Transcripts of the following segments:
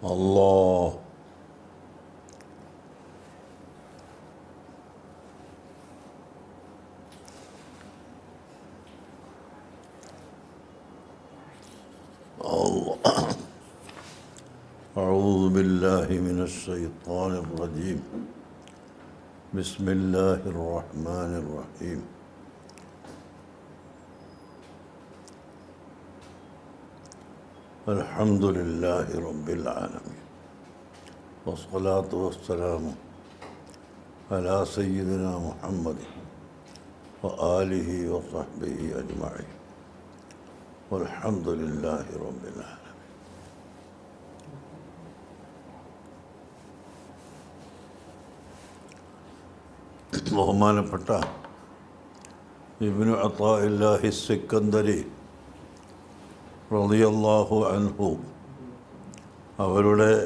الله الله أعوذ بالله من الشيطان الرجيم بسم الله الرحمن الرحيم الحمد لله رب العالمين والصلاة والسلام على سيدنا محمد وآله وصحبه أجمعين والحمد لله رب العالمين ബഹുമാനപ്പെട്ട ഇബ്നു അത്താഇല്ലാഹി സിക്കന്ദരി റളിയല്ലാഹു അൻഹു അവരുടെ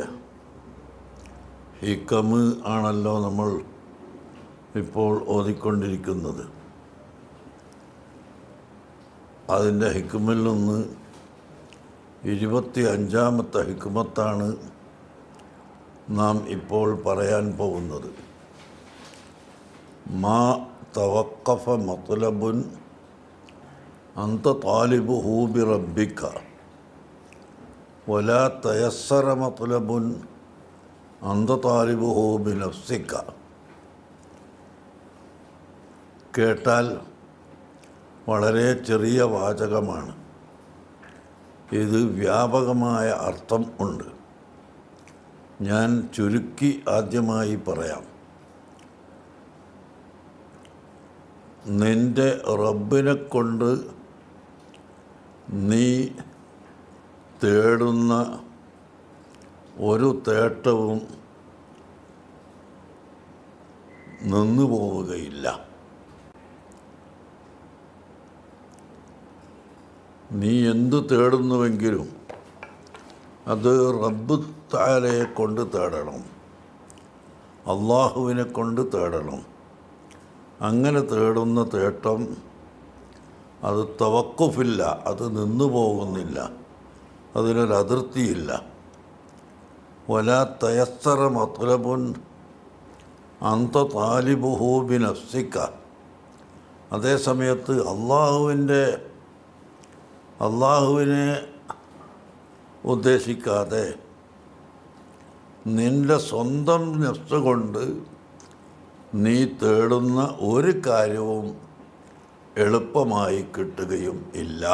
ഹിക്കമ് ആണല്ലോ നമ്മൾ ഇപ്പോൾ ഓതിക്കൊണ്ടിരിക്കുന്നത് അതിൻ്റെ ഹിക്കുമിൽ നിന്ന് ഇരുപത്തി അഞ്ചാമത്തെ ഹിക്കുമത്താണ് നാം ഇപ്പോൾ പറയാൻ പോകുന്നത് മാ തവക്കഫ മത്ലബുൻ അന്ത താലിബുഹു ബി റബ്ബിക്ക വലാ തയസ്സറ മത്ലബുൻ അന്ത താലിബുഹു ബി നഫ്സിക്ക കേട്ടാൽ വളരെ ചെറിയ വാചകമാണ് ഇത് വ്യാപകമായ അർത്ഥം ഉണ്ട് ഞാൻ ചുരുക്കി ആദ്യമായി പറയാം നിൻ്റെ റബ്ബിനെ കൊണ്ട് നീ തേടുന്ന ഒരു തേട്ടവും നിന്നു പോവുകയില്ല നീ എന്തു തേടുന്നുവെങ്കിലും അത് റബ്ബ് താലയെ കൊണ്ട് തേടണം അള്ളാഹുവിനെ കൊണ്ട് തേടണം അങ്ങനെ തേടുന്ന തേട്ടം അത് തവക്കുഫില്ല അത് നിന്നു പോകുന്നില്ല അതിനൊരു അതിർത്തിയില്ല വല തയസ്സറ മത്ലബുൻ അന്ത താലിബുഹൂബി നഫ്സിക്ക അതേസമയത്ത് അള്ളാഹുവിൻ്റെ അള്ളാഹുവിനെ ഉദ്ദേശിക്കാതെ നിൻ്റെ സ്വന്തം നഫ്സ് കൊണ്ട് നീ തേടുന്ന ഒരു കാര്യവും എളുപ്പമായി കിട്ടുകയും ഇല്ല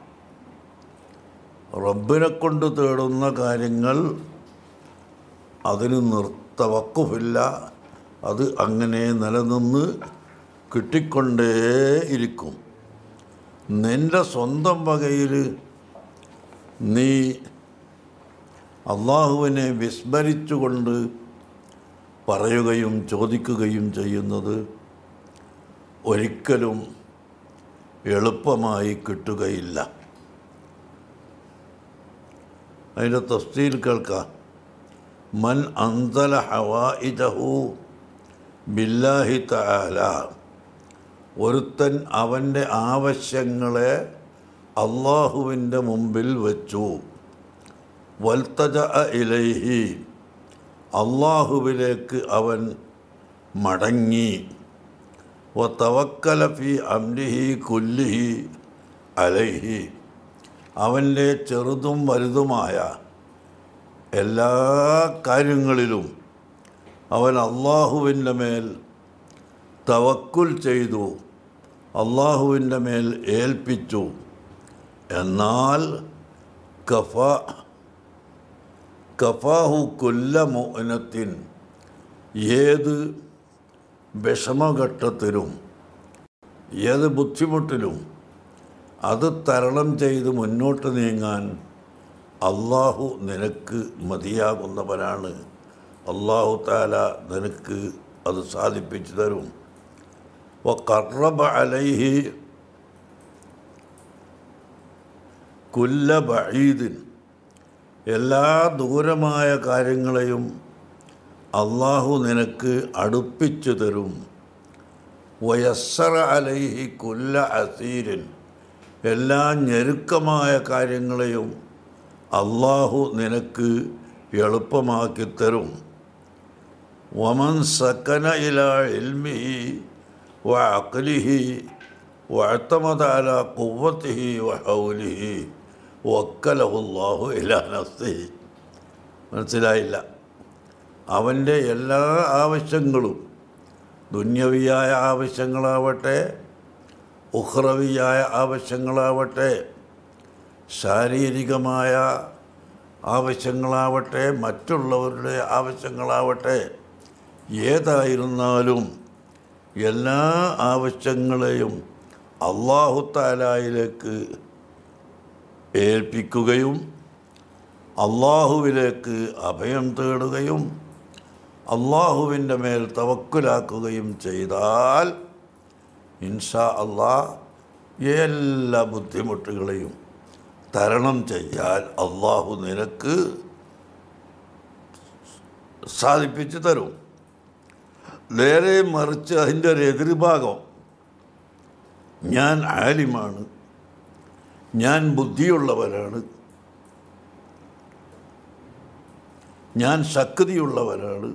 റബ്ബിനെ കൊണ്ട് തേടുന്ന കാര്യങ്ങൾ അതിന് നിർത്തവക്കുമില്ല അത് അങ്ങനെ നിലനിന്ന് കിട്ടിക്കൊണ്ടേയിരിക്കും നിൻ്റെ സ്വന്തം വകയിൽ നീ അള്ളാഹുവിനെ വിസ്മരിച്ചുകൊണ്ട് പറയുകയും ചോദിക്കുകയും ചെയ്യുന്നത് ഒരിക്കലും എളുപ്പമായി കിട്ടുകയില്ല അതിൻ്റെ തഫ്സീൽ കേൾക്കാം മൻ അന്തല ഹവാഇജഹു ബില്ലാഹി തആല ഒരുത്തൻ അവൻ്റെ ആവശ്യങ്ങളെ അള്ളാഹുവിൻ്റെ മുമ്പിൽ വെച്ചു വൽത്തജ ഇലൈഹി അള്ളാഹുവിലേക്ക് അവൻ മടങ്ങി വ തവക്കല ഫി അംരിഹി കുല്ലിഹി അലൈഹി അവൻ്റെ ചെറുതും വലുതുമായ എല്ലാ കാര്യങ്ങളിലും അവൻ അള്ളാഹുവിൻ്റെ മേൽ തവക്കുൽ ചെയ്തു അള്ളാഹുവിൻ്റെ മേൽ ഏൽപ്പിച്ചു എന്നാൽ കഫ കഫാഹു കൊല്ല മോനത്തിൻ ഏത് വിഷമഘട്ടത്തിലും ഏത് ബുദ്ധിമുട്ടിലും അത് തരണം ചെയ്ത് മുന്നോട്ട് നീങ്ങാൻ അള്ളാഹു നിനക്ക് മതിയാകുന്നവനാണ് അള്ളാഹു താല നിനക്ക് അത് സാധിപ്പിച്ചു തരും വ കറബ അലൈഹി കുല്ല ബഈദിൻ എല്ലാ ദൂരമായ കാര്യങ്ങളെയും അള്ളാഹു നിനക്ക് അടുപ്പിച്ചു തരും വയസ്സറ അലൈഹി കുല്ല അസീരിൻ എല്ലാ ഞെരുക്കമായ കാര്യങ്ങളെയും അള്ളാഹു നിനക്ക് എളുപ്പമാക്കി തരും വമൻ സക്കന ഇല ഇൽമിഹി വഅഖ്ലിഹി വഅത്തമദ അല ഖുവ്വത്തിഹി വഹൗലിഹി വക്കലഹു അല്ലാഹു ഇലാ നഫ്സിഹി മനസ്സിലായില്ല അവൻ്റെ എല്ലാ ആവശ്യങ്ങളും ദുന്യവിയായ ആവശ്യങ്ങളാവട്ടെ ഉഹ്റവിയായ ആവശ്യങ്ങളാവട്ടെ ശാരീരികമായ ആവശ്യങ്ങളാവട്ടെ മറ്റുള്ളവരുടെ ആവശ്യങ്ങളാവട്ടെ ഏതായിരുന്നാലും എല്ലാ ആവശ്യങ്ങളെയും അള്ളാഹുത്താലായിലേക്ക് ഏൽപ്പിക്കുകയും അള്ളാഹുവിലേക്ക് അഭയം തേടുകയും അള്ളാഹുവിൻ്റെ മേൽ തവക്കുലാക്കുകയും ചെയ്താൽ ഇൻഷാ അള്ളാഹ് എല്ലാ ബുദ്ധിമുട്ടുകളെയും തരണം ചെയ്യാൻ അള്ളാഹു നിനക്ക് സാധിപ്പിച്ചു തരും നേരെ മറിച്ച് അതിൻ്റെ ഒരു എതിർഭാഗം ഞാൻ ആലിമാണ് ഞാൻ ബുദ്ധിയുള്ളവനാണ് ഞാൻ ശക്തിയുള്ളവനാണ്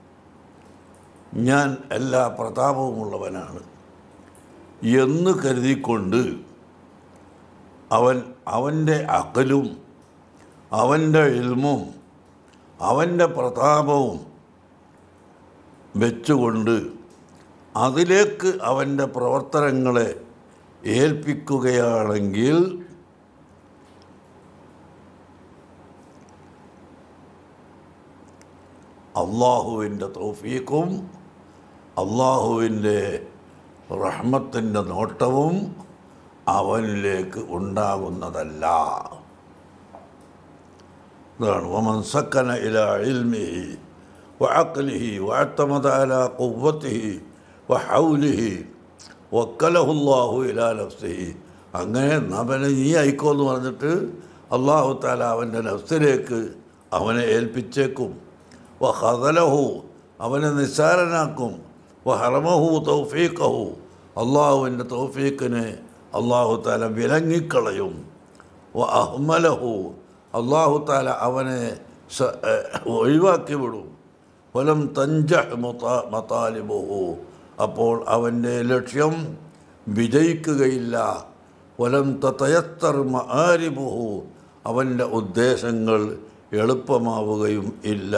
ഞാൻ എല്ലാ പ്രതാപവുമുള്ളവനാണ് എന്ന് കരുതിക്കൊണ്ട് അവൻ അവൻ്റെ അകലും അവൻ്റെ ഇൽമും അവൻ്റെ പ്രതാപവും വെച്ചുകൊണ്ട് അതിലേക്ക് അവൻ്റെ പ്രവർത്തനങ്ങളെ ഏൽപ്പിക്കുകയാണെങ്കിൽ അള്ളാഹുവിൻ്റെ തൗഫീഖും അള്ളാഹുവിൻ്റെ റഹ്മത്തിൻ്റെ നോട്ടവും അവനിലേക്ക് ഉണ്ടാകുന്നതല്ല ഇതാണ് വമൻ സക്കന ഇല ഇൽമിഹി വഅഖ്ലിഹി വഅത്തമദ അല ഖുവ്വത്തിഹി വഹൗലിഹി വക്കലഹുല്ലാഹു ഇലാ നഫ്സിഹി അങ്ങനെ അവനെ നീ അയക്കോ എന്ന് പറഞ്ഞിട്ട് അള്ളാഹു താല അവൻ്റെ നഫ്സിലേക്ക് അവനെ ഏൽപ്പിച്ചേക്കും വഹദലഹു അവനെ നിസ്സാരനാക്കും വഹറമഹു തൗഫീഖഹു അള്ളാഹുവിൻ്റെ തൗഫീഖിനെ അള്ളാഹു താല വിലങ്ങിക്കളയും വ അഹ്മലഹു അള്ളാഹു താല അവനെ സ- ഏഹ് ഒഴിവാക്കി വിടും ഫലം തഞ്ചഹ് മൊത്ത- മതാലിബുഹു അപ്പോൾ അവൻ്റെ ലക്ഷ്യം വിജയിക്കുകയില്ല വലം തയത്തർ മാരിബുഹു അവൻ്റെ ഉദ്ദേശങ്ങൾ എളുപ്പമാവുകയും ഇല്ല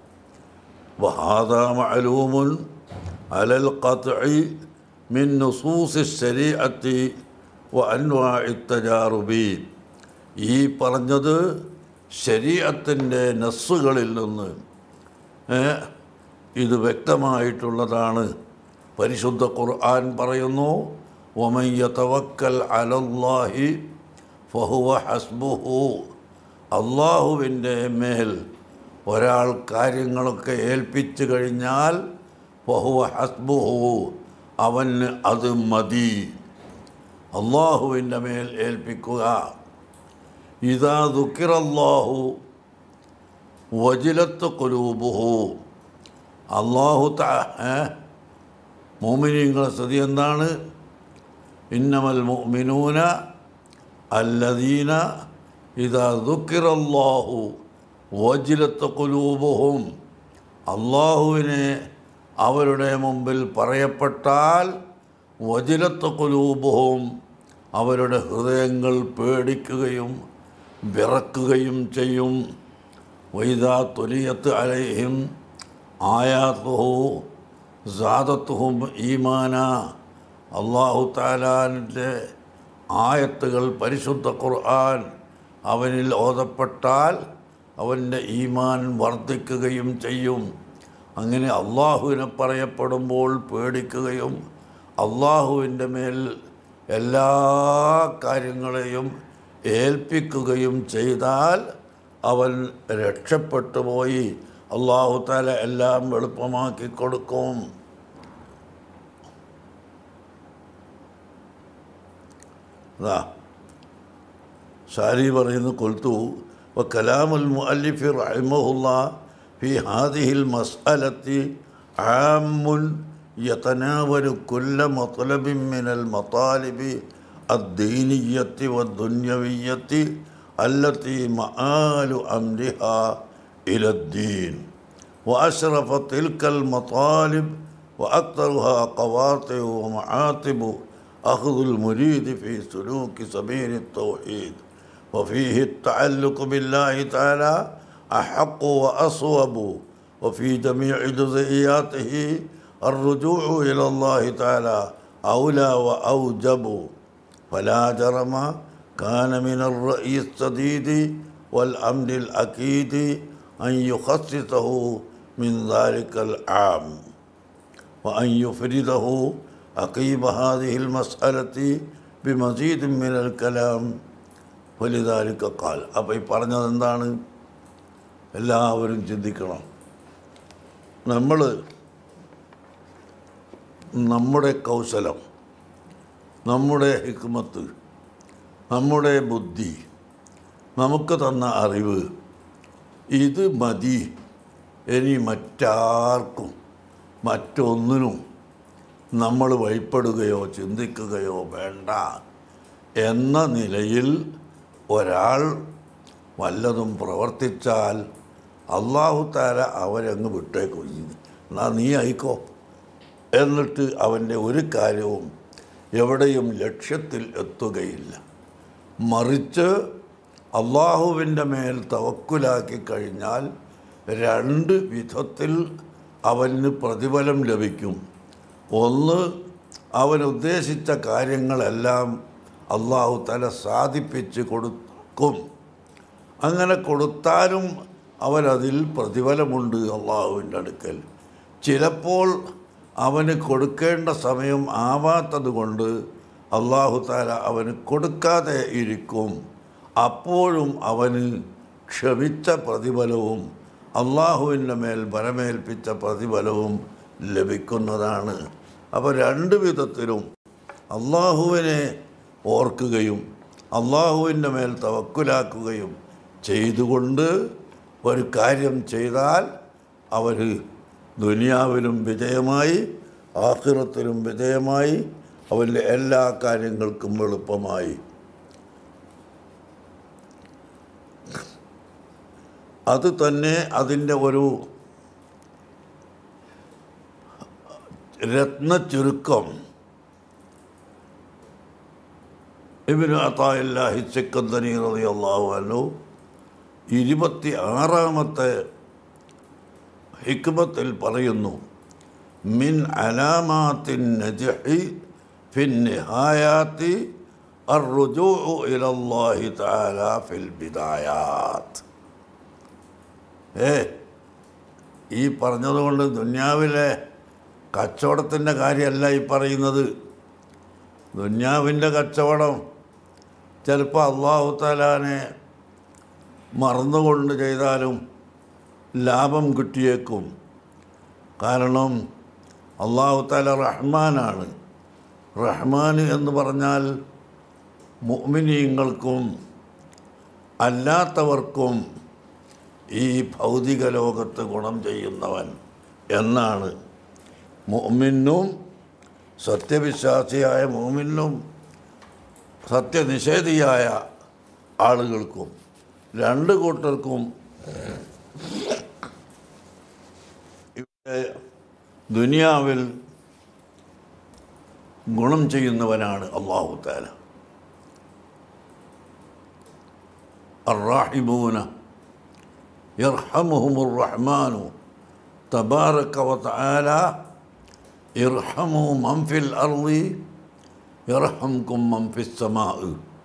وهذا معلوم على القطع من نصوص الشريعة وأنواع التجارب ഈ പറഞ്ഞത് ശരീരത്തിൻ്റെ നസ്സുകളിൽ നിന്ന് ഏ, ഇത് വ്യക്തമായിട്ടുള്ളതാണ് പരിശുദ്ധ ഖുർആൻ പറയുന്നു ഒമയ്യ തവക്കൽ അലല്ലാഹി ഫഹുവ ഹസ്ബുഹു അള്ളാഹുവിൻ്റെ മേൽ ഒരാൾ കാര്യങ്ങളൊക്കെ ഏൽപ്പിച്ചു കഴിഞ്ഞാൽ ഫഹുവ ഹസ്ബുഹു അവന് അത് മതി അള്ളാഹുവിൻ്റെ മേൽ ഏൽപ്പിക്കുക ഇതാ ദുഃഖിറല്ലാഹു വജിലത്ത് കുലൂബുഹു അള്ളാഹു മോമിനിങ്ങളുടെ സ്ഥിതി എന്താണ് ഇന്നമൽ മുഅ്മിനൂന അല്ലദീന ഇതാ ദുഃഖിറല്ലാഹു വജിലത്ത് കുലൂബുഹും അള്ളാഹുവിനെ അവരുടെ മുമ്പിൽ പറയപ്പെട്ടാൽ വജിലത്ത് കുലൂബുഹും അവരുടെ ഹൃദയങ്ങൾ പേടിക്കുകയും വിറക്കുകയും ചെയ്യും വൈദാ തുലിയത്ത് അലൈഹിം ആയാത്തുഹു സാദത്തുഹും ഈമാന അള്ളാഹു താലാൻ്റെ ആയത്തുകൾ പരിശുദ്ധ ഖുർആൻ അവനിൽ ഓതപ്പെട്ടാൽ അവൻ്റെ ഈമാൻ വർദ്ധിക്കുകയും ചെയ്യും അങ്ങനെ അള്ളാഹുവിനെ പറയപ്പെടുമ്പോൾ പേടിക്കുകയും അള്ളാഹുവിൻ്റെ മേൽ എല്ലാ കാര്യങ്ങളെയും ഏൽപ്പിക്കുകയും ചെയ്താൽ അവൻ രക്ഷപ്പെട്ടു പോയി അള്ളാഹു താല എല്ലാം എളുപ്പമാക്കി കൊടുക്കും അതാ ഷാരി പറയുന്നു കൊൽത്തു وكلام المؤلف رحمه الله في هذه المسألة عام يتناول كل مطلب من المطالب الدينية والدنيوية التي مآل أمرها إلى الدين وأشرف تلك المطالب وأكثرها قواطع ومعاتب أخذ المريد في سلوك سبيل التوحيد وفيه التعلق بالله تعالى أحق وأصوب وفي جميع جزئياته الرجوع إلى الله تعالى أولى وأوجب فلا جرم كان من الرأي السديد والأمر الأكيد أن يخصصه من ذلك العام وأن يفرده عقيب هذه المسألة بمزيد من الكلام ولذلك قال അപ്പോൾ ഈ പറഞ്ഞത് എന്താണ് എല്ലാവരും ചിന്തിക്കണം നമ്മൾ നമ്മുടെ കൗശലം നമ്മുടെ ഹിക്മത്ത് നമ്മുടെ ബുദ്ധി നമുക്ക് തന്ന അറിവ് ഇത് മതി ഇനി മറ്റാർക്കും മറ്റൊന്നിനും നമ്മൾ വഴിപ്പെടുകയോ ചിന്തിക്കുകയോ വേണ്ട എന്ന നിലയിൽ ഒരാൾ വല്ലതും പ്രവർത്തിച്ചാൽ അള്ളാഹു താര അവരങ്ങ് വിട്ടേക്കും എന്നാ നീ അയക്കോ എന്നിട്ട് അവൻ്റെ ഒരു കാര്യവും എവിടെയും ലക്ഷ്യത്തിൽ എത്തുകയില്ല മറിച്ച് അള്ളാഹുവിൻ്റെ മേൽ തവക്കുലാക്കി കഴിഞ്ഞാൽ രണ്ട് വിധത്തിൽ അവന് പ്രതിഫലം ലഭിക്കും ഒന്ന് അവൻ ഉദ്ദേശിച്ച കാര്യങ്ങളെല്ലാം അള്ളാഹു തല സാധിപ്പിച്ച് കൊടുക്കും അങ്ങനെ കൊടുത്താലും അവനതിൽ പ്രതിഫലമുണ്ട് അള്ളാഹുവിൻ്റെ അടുക്കൽ ചിലപ്പോൾ അവന് കൊടുക്കേണ്ട സമയം ആവാത്തത് കൊണ്ട് അള്ളാഹു താല അവന് കൊടുക്കാതെ ഇരിക്കും അപ്പോഴും അവന് ക്ഷമിച്ച പ്രതിഫലവും അള്ളാഹുവിൻ്റെ മേൽ ബലമേൽപ്പിച്ച പ്രതിഫലവും ലഭിക്കുന്നതാണ് അപ്പോൾ രണ്ട് വിധത്തിലും അള്ളാഹുവിനെ ഓർക്കുകയും അള്ളാഹുവിൻ്റെ മേൽ തവക്കുലാക്കുകയും ചെയ്തുകൊണ്ട് ഒരു കാര്യം ചെയ്താൽ അവർ ദുനിയാവിലും വിജയമായി ആഖിറത്തിലും വിജയമായി അവൻ്റെ എല്ലാ കാര്യങ്ങൾക്കും എളുപ്പമായി അത് തന്നെ അതിൻ്റെ ഒരു രത്ന ചുരുക്കം ഇബിന് അത്തായില്ലാഹി സെക്കന്തനി റളിയല്ലാഹു അൻഹു ഇരുപത്തി ആറാമത്തെ ഹിക്മത്തിൽ പറയുന്നു മിൻ അലാമാത്തിൻ നജഹി ഫിൻ നിഹായാത്തി الرجوع إلى الله تعالى في البدايات ഏ ഈ പറഞ്ഞതുകൊണ്ട് ദുന്യാവിലെ കച്ചവടത്തിൻ്റെ കാര്യമല്ല ഈ പറയുന്നത് ദുന്യാവിൻ്റെ കച്ചവടം ചിലപ്പോൾ അള്ളാഹു താലാനെ മറന്നുകൊണ്ട് ചെയ്താലും ലാഭം കിട്ടിയേക്കും കാരണം അള്ളാഹു താല റഹ്മാനാണ് റഹ്മാൻ എന്ന് പറഞ്ഞാൽ മുഅ്മിനീങ്ങൾക്കും അല്ലാത്തവർക്കും ഈ ഭൗതിക ലോകത്ത് ഗുണം ചെയ്യുന്നവൻ എന്നാണ് മുഅ്മിനും സത്യവിശ്വാസിയായ മുഅ്മിനും സത്യനിഷേധിയായ ആളുകൾക്കും രണ്ട് കൂട്ടർക്കും ഇവിടെ ദുനിയാവിൽ ഗുണം ചെയ്യുന്നവനാണ് അള്ളാഹു താല الراحمون يرحمهم الرحمن تبارك وتعالى ارحموا من في الأرض يرحمكم من في السماء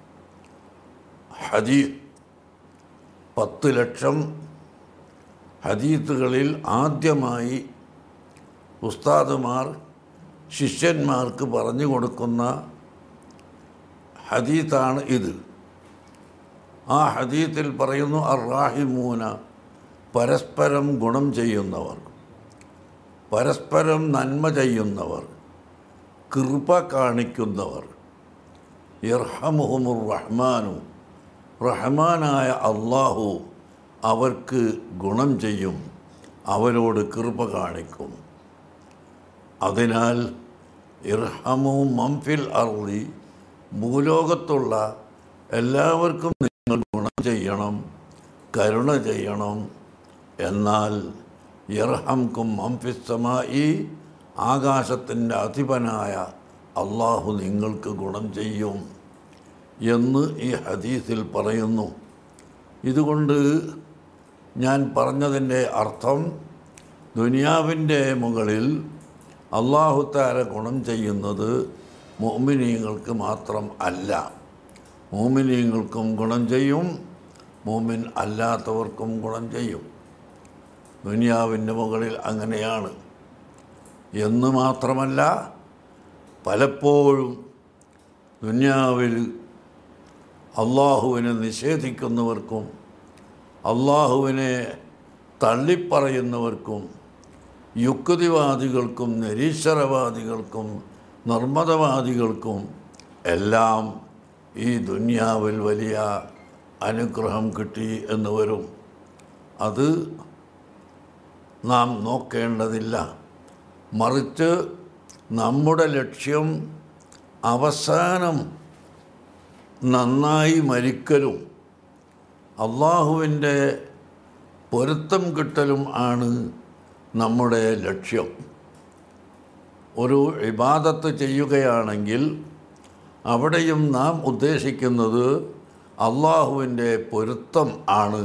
ഹദീസ് പത്ത് ലക്ഷം ഹദീത്തുകളിൽ ആദ്യമായി ഉസ്താദുമാർ ശിഷ്യന്മാർക്ക് പറഞ്ഞു കൊടുക്കുന്ന ഹദീത്താണ് ഇത് ആ ഹദീത്തിൽ പറയുന്നു അറാഹിമൂന പരസ്പരം ഗുണം ചെയ്യുന്നവർ പരസ്പരം നന്മ ചെയ്യുന്നവർ കൃപ കാണിക്കുന്നവർ ഇർഹമുഹുമുർ റഹ്മാനു റഹ്മാനായ അള്ളാഹു അവർക്ക് ഗുണം ചെയ്യും അവരോട് കൃപ കാണിക്കും അതിനാൽ ഇർഹമു മംഫിൽ അർളി ഭൂലോകത്തുള്ള എല്ലാവർക്കും നിങ്ങൾ ഗുണം ചെയ്യണം കരുണ ചെയ്യണം എന്നാൽ ഇർഹംകും മംഫിസ്സമായി ആകാശത്തിൻ്റെ അധിപനായ അള്ളാഹു നിങ്ങൾക്ക് ഗുണം ചെയ്യും എന്ന് ഈ ഹദീസിൽ പറയുന്നു ഇതുകൊണ്ട് ഞാൻ പറഞ്ഞതിൻ്റെ അർത്ഥം ദുനിയാവിൻ്റെ മുകളിൽ അള്ളാഹുത്താര ഗുണം ചെയ്യുന്നത് മോമിനീങ്ങൾക്ക് മാത്രം അല്ല മോമിനീങ്ങൾക്കും ഗുണം ചെയ്യും മോമിൻ അല്ലാത്തവർക്കും ഗുണം ചെയ്യും ദുനിയാവിൻ്റെ മുകളിൽ അങ്ങനെയാണ് എന്ന് മാത്രമല്ല പലപ്പോഴും ദുനിയാവിൽ അള്ളാഹുവിനെ നിഷേധിക്കുന്നവർക്കും അള്ളാഹുവിനെ തള്ളിപ്പറയുന്നവർക്കും യുക്തിവാദികൾക്കും നിരീശ്വരവാദികൾക്കും നിർമ്മതവാദികൾക്കും എല്ലാം ഈ ദുന്യാവിൽ വലിയ അനുഗ്രഹം കിട്ടി എന്ന് വരും അത് നാം നോക്കേണ്ടതില്ല മറിച്ച് നമ്മുടെ ലക്ഷ്യം അവസാനം നന്നായി മരിക്കലും അള്ളാഹുവിൻ്റെ പൊരുത്തം കിട്ടലും ആണ് നമ്മുടെ ലക്ഷ്യം ഒരു ഇബാദത്ത് ചെയ്യുകയാണെങ്കിൽ അവിടെയും നാം ഉദ്ദേശിക്കുന്നത് അള്ളാഹുവിൻ്റെ പൊരുത്തം ആണ്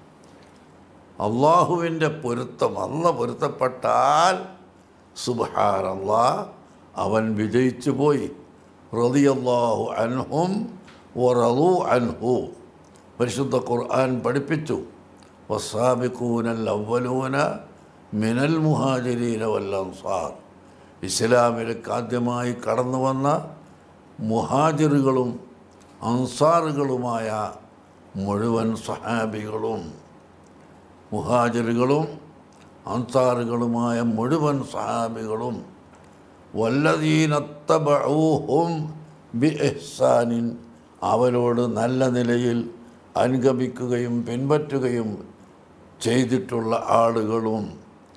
അള്ളാഹുവിൻ്റെ പൊരുത്തം അല്ല പൊരുത്തപ്പെട്ടാൽ സുബഹാനല്ലാ അവൻ വിജയിച്ചു പോയി റളിയല്ലാഹു അൻഹും വറളു അൻഹു പരിശുദ്ധ ഖുർആൻ പഠിപ്പിച്ചു വസാബിക്കൂനൽ അവലൂന മിനൽ മുഹാജിരീന വൽ അൻസാർ ഇസ്ലാമിലേക്ക് ആദ്യമായി കടന്നു വന്ന മുഹാജിറുകളും അൻസാറുകളുമായ മുഴുവൻ സഹാബികളും മുഹാജിറുകളും അൻസാറുകളുമായ മുഴുവൻ സഹാബികളും വല്ലതീനത്തബൂഹും ബി എഹ്സാനിൻ അവരോട് നല്ല നിലയിൽ അനുഗമിക്കുകയും പിൻപറ്റുകയും ചെയ്തിട്ടുള്ള ആളുകളും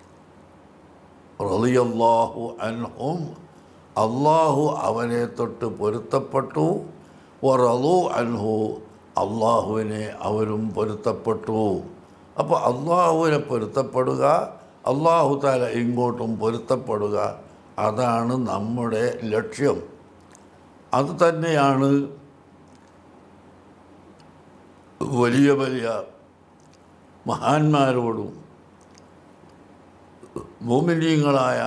റളിയല്ലാഹു അൻഹും അള്ളാഹു അവനെ തൊട്ട് പൊരുത്തപ്പെട്ടു വറളു അൻഹു അള്ളാഹുവിനെ അവരും പൊരുത്തപ്പെട്ടു അപ്പോൾ അള്ളാഹുവിനെ പൊരുത്തപ്പെടുക അള്ളാഹു താല ഇങ്ങോട്ടും പൊരുത്തപ്പെടുക അതാണ് നമ്മുടെ ലക്ഷ്യം അത് തന്നെയാണ് വലിയ വലിയ മഹാന്മാരോടും മോമിനീങ്ങളായ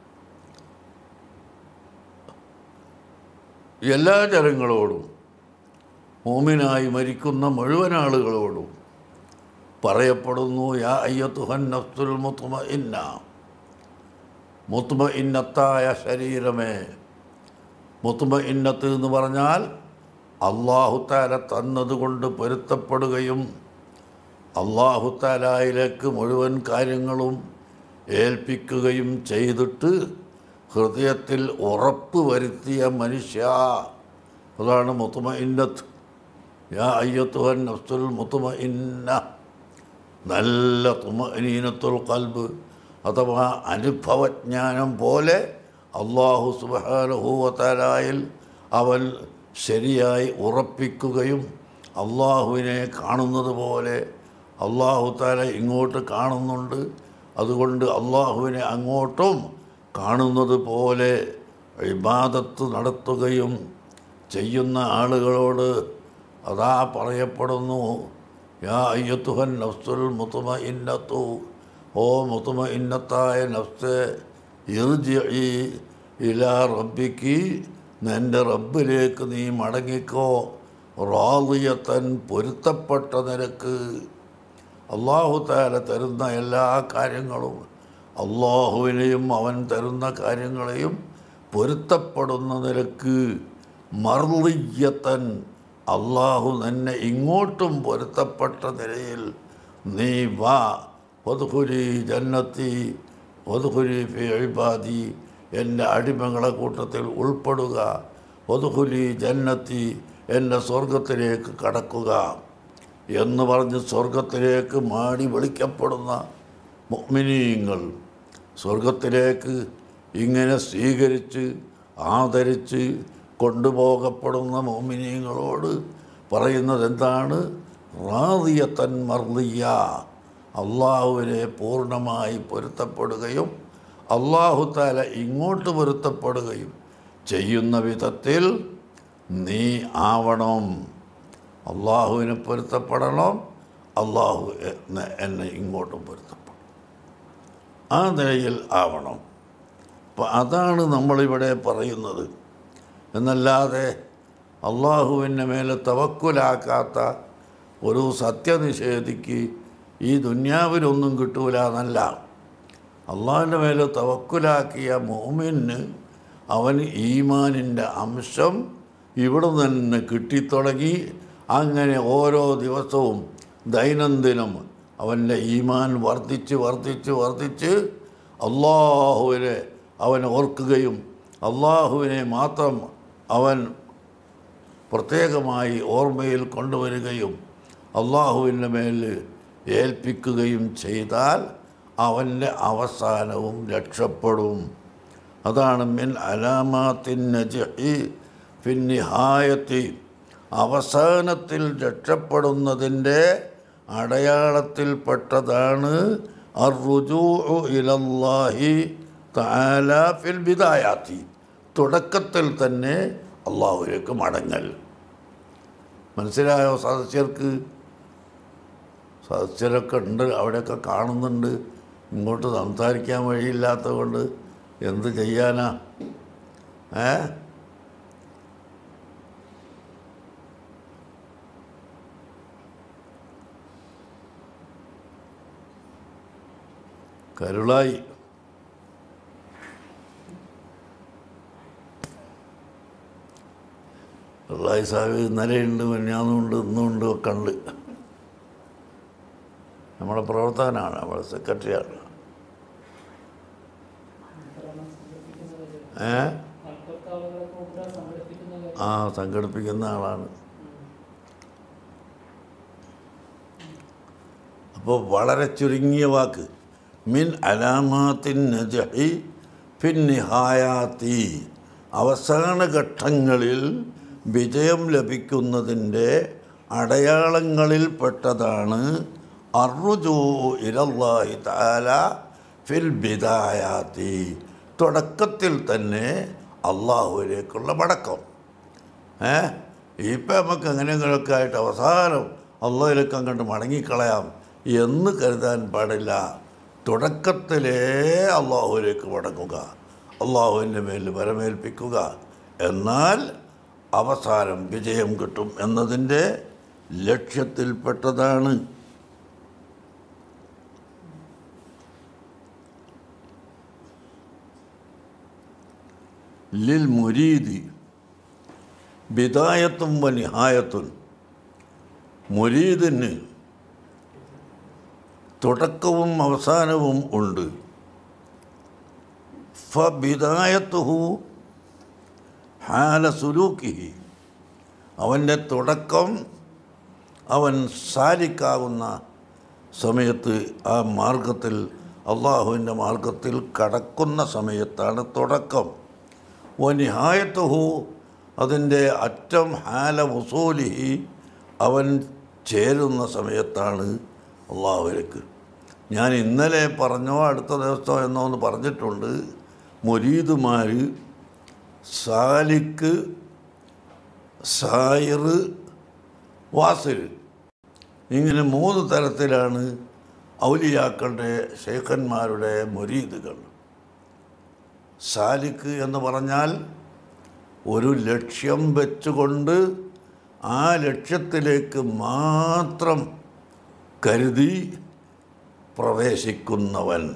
എല്ലാ ജനങ്ങളോടും മോമിനായി മരിക്കുന്ന മുഴുവൻ ആളുകളോടും പറയപ്പെടുന്നു യാ അയ്യത്തുഹൻ നഫ്സുൽ മുത്തുമ ഇന്ന മുത്തുമ ഇന്നത്തായ ശരീരമേ മുത്തുമ ഇന്നത്ത് എന്ന് പറഞ്ഞാൽ അള്ളാഹുത്താല തന്നതുകൊണ്ട് പൊരുത്തപ്പെടുകയും അള്ളാഹുത്താലായിലേക്ക് മുഴുവൻ കാര്യങ്ങളും ഏൽപ്പിക്കുകയും ചെയ്തിട്ട് ഹൃദയത്തിൽ ഉറപ്പ് വരുത്തിയ മനുഷ്യ അതാണ് മുത്തുമ ഇന്നത്ത് യാ അയ്യത്തുഹൻ നഫ്സുൽ മുത്തുമ ഇന്ന നല്ല തുമനീനത്തുൽ കൽബ് അഥവാ അനുഭവജ്ഞാനം പോലെ അള്ളാഹു സുബാനുഭൂവത്താലായിൽ അവൻ ശരിയായി ഉറപ്പിക്കുകയും അള്ളാഹുവിനെ കാണുന്നത് പോലെ അള്ളാഹു താല ഇങ്ങോട്ട് കാണുന്നുണ്ട് അതുകൊണ്ട് അള്ളാഹുവിനെ അങ്ങോട്ടും കാണുന്നത് പോലെ ഇബാദത്ത് നടത്തുകയും ചെയ്യുന്ന ആളുകളോട് അതാ പറയപ്പെടുന്നു യാ അയ്യത്തുഹൻ നഫ്സുൽ മുത്തുമ ഇന്നത്തു ഓ മുത്തുമ ഇന്നത്തായ നഫ്സ് ഇർജി ഇലാ റബ്ബിക്ക് നിൻ്റെ റബ്ബിലേക്ക് നീ മടങ്ങിക്കോ റാദിയത്തൻ പൊരുത്തപ്പെട്ട നിരക്ക് അള്ളാഹു താല തരുന്ന എല്ലാ കാര്യങ്ങളും അള്ളാഹുവിനെയും അവൻ തരുന്ന കാര്യങ്ങളെയും പൊരുത്തപ്പെടുന്ന നിരക്ക് മർലിയത്തൻ അള്ളാഹു നിന്നെ ഇങ്ങോട്ടും പൊരുത്തപ്പെട്ട നിലയിൽ നീ വാ വധുഹുരി ജന്നത്തി വധുഹുരി ഫിബാദി എൻ്റെ അടിമകളെ കൂട്ടത്തിൽ ഉൾപ്പെടുക വധുഹുലി ജന്നത്തി എൻ്റെ സ്വർഗത്തിലേക്ക് കടക്കുക എന്ന് പറഞ്ഞ് സ്വർഗത്തിലേക്ക് മാടി വിളിക്കപ്പെടുന്ന മുഅ്മിനീങ്ങൾ സ്വർഗത്തിലേക്ക് ഇങ്ങനെ സ്വീകരിച്ച് ആദരിച്ച് കൊണ്ടുപോകപ്പെടുന്ന മോമിനീങ്ങളോട് പറയുന്നത് എന്താണ് റാദിയത്തൻ മർദിയ അള്ളാഹുവിനെ പൂർണ്ണമായി പൊരുത്തപ്പെടുകയും അള്ളാഹു താല ഇങ്ങോട്ട് പൊരുത്തപ്പെടുകയും ചെയ്യുന്ന വിധത്തിൽ നീ ആവണം അള്ളാഹുവിനെ പൊരുത്തപ്പെടണം അള്ളാഹു എന്നെ എന്നെ ഇങ്ങോട്ടും പൊരുത്തപ്പെടണം ആ നിലയിൽ ആവണം അപ്പം അതാണ് നമ്മളിവിടെ പറയുന്നത് എന്നല്ലാതെ അള്ളാഹുവിൻ്റെ മേലെ തവക്കുലാക്കാത്ത ഒരു സത്യനിഷേധിക്ക് ഈ ദുന്യാവിലൊന്നും കിട്ടൂല എന്നല്ല അള്ളാഹിൻ്റെ മേലെ തവക്കുലാക്കിയ മോമിന് അവന് ഈമാനിൻ്റെ അംശം ഇവിടെ തന്നെ കിട്ടിത്തുടങ്ങി അങ്ങനെ ഓരോ ദിവസവും ദൈനംദിനം അവൻ്റെ ഈമാൻ വർദ്ധിച്ച് വർദ്ധിച്ച് വർദ്ധിച്ച് അള്ളാഹുവിനെ അവൻ ഓർക്കുകയും അള്ളാഹുവിനെ മാത്രം അവൻ പ്രത്യേകമായി ഓർമ്മയിൽ കൊണ്ടുവരികയും അള്ളാഹുവിൻ്റെ മേൽ ഏൽപ്പിക്കുകയും ചെയ്താൽ അവൻ്റെ അവസാനവും രക്ഷപ്പെടും അതാണ് മിൻ അലാമാത്തിൻ നജി ഫിന്നിഹായത്തി അവസാനത്തിൽ രക്ഷപ്പെടുന്നതിൻ്റെ അടയാളത്തിൽപ്പെട്ടതാണ് അറുജൂ ഇലല്ലാഹി തആല ഫിൽ ബിദായാത്തി തുടക്കത്തിൽ തന്നെ അള്ളാഹുലേക്ക് മടങ്ങൽ മനസ്സിലായോ സദസ്യർക്ക് സദസ്യരൊക്കെ ഉണ്ട് അവിടെയൊക്കെ കാണുന്നുണ്ട് ഇങ്ങോട്ട് സംസാരിക്കാൻ വഴിയില്ലാത്തത് കൊണ്ട് എന്ത് ചെയ്യാനാ ഏ കരുളായി കരുളായി സാഹിബ് ഇന്നലെയുണ്ട് മിന്നാന്നുണ്ട് ഇന്നുണ്ട് ഒക്കെ ഉണ്ട് നമ്മുടെ പ്രവർത്തകനാണ് നമ്മുടെ സെക്രട്ടറിയാണ് ഏ ആ സംഘടിപ്പിക്കുന്ന ആളാണ് അപ്പോൾ വളരെ ചുരുങ്ങിയ വാക്ക് മിൻ അലാമാത്തിൻ നജഹി ഫിൻ നിഹായാത്തി അവസാന ഘട്ടങ്ങളിൽ വിജയം ലഭിക്കുന്നതിൻ്റെ അടയാളങ്ങളിൽപ്പെട്ടതാണ് അറുജു ഇലല്ലാഹി താല ഫിൽ ബിദായാത്തി തുടക്കത്തിൽ തന്നെ അള്ളാഹുവിലേക്കുള്ള മടക്കം ഏ ഇപ്പം നമുക്ക് എങ്ങനെയെങ്കിലുമൊക്കെ ആയിട്ട് അവസാനം അള്ളാഹിലേക്ക് അങ്ങോട്ട് മടങ്ങിക്കളയാം എന്ന് കരുതാൻ പാടില്ല തുടക്കത്തിലേ അള്ളാഹുവിലേക്ക് മടങ്ങുക അള്ളാഹുവിൻ്റെ മേൽ വരമേൽപ്പിക്കുക എന്നാൽ അവസാനം വിജയം കിട്ടും എന്നതിൻ്റെ ലക്ഷ്യത്തിൽപ്പെട്ടതാണ് ലിൽ മുരീദി ബിദായത്തും വ നിഹായത്തുൻ മുരീദിന് തുടക്കവും അവസാനവും ഉണ്ട് ഫബിദായത്തുഹു ഹാല സുലൂക്കിഹി അവൻ്റെ തുടക്കം അവൻ സാരിക്കാവുന്ന സമയത്ത് ആ മാർഗത്തിൽ അള്ളാഹുവിൻ്റെ മാർഗത്തിൽ കടക്കുന്ന സമയത്താണ് തുടക്കം വനിഹായത്തുഹു അതിൻ്റെ അറ്റം ഹാല വസൂലിഹി അവൻ ചേരുന്ന സമയത്താണ് അള്ളാഹുവിലേക്ക് ഞാൻ ഇന്നലെ പറഞ്ഞോ അടുത്ത ദിവസമോ എന്നോ ഒന്ന് പറഞ്ഞിട്ടുണ്ട് മുരീദുമാർ സാലിക്ക് സായിർ വാസിൽ ഇങ്ങനെ മൂന്ന് തരത്തിലാണ് ഔലിയാക്കളുടെ ശേഖന്മാരുടെ മുരീദുകൾ സാലിക്ക് എന്ന് പറഞ്ഞാൽ ഒരു ലക്ഷ്യം വെച്ചുകൊണ്ട് ആ ലക്ഷ്യത്തിലേക്ക് മാത്രം കരുതി പ്രവേശിക്കുന്നവൻ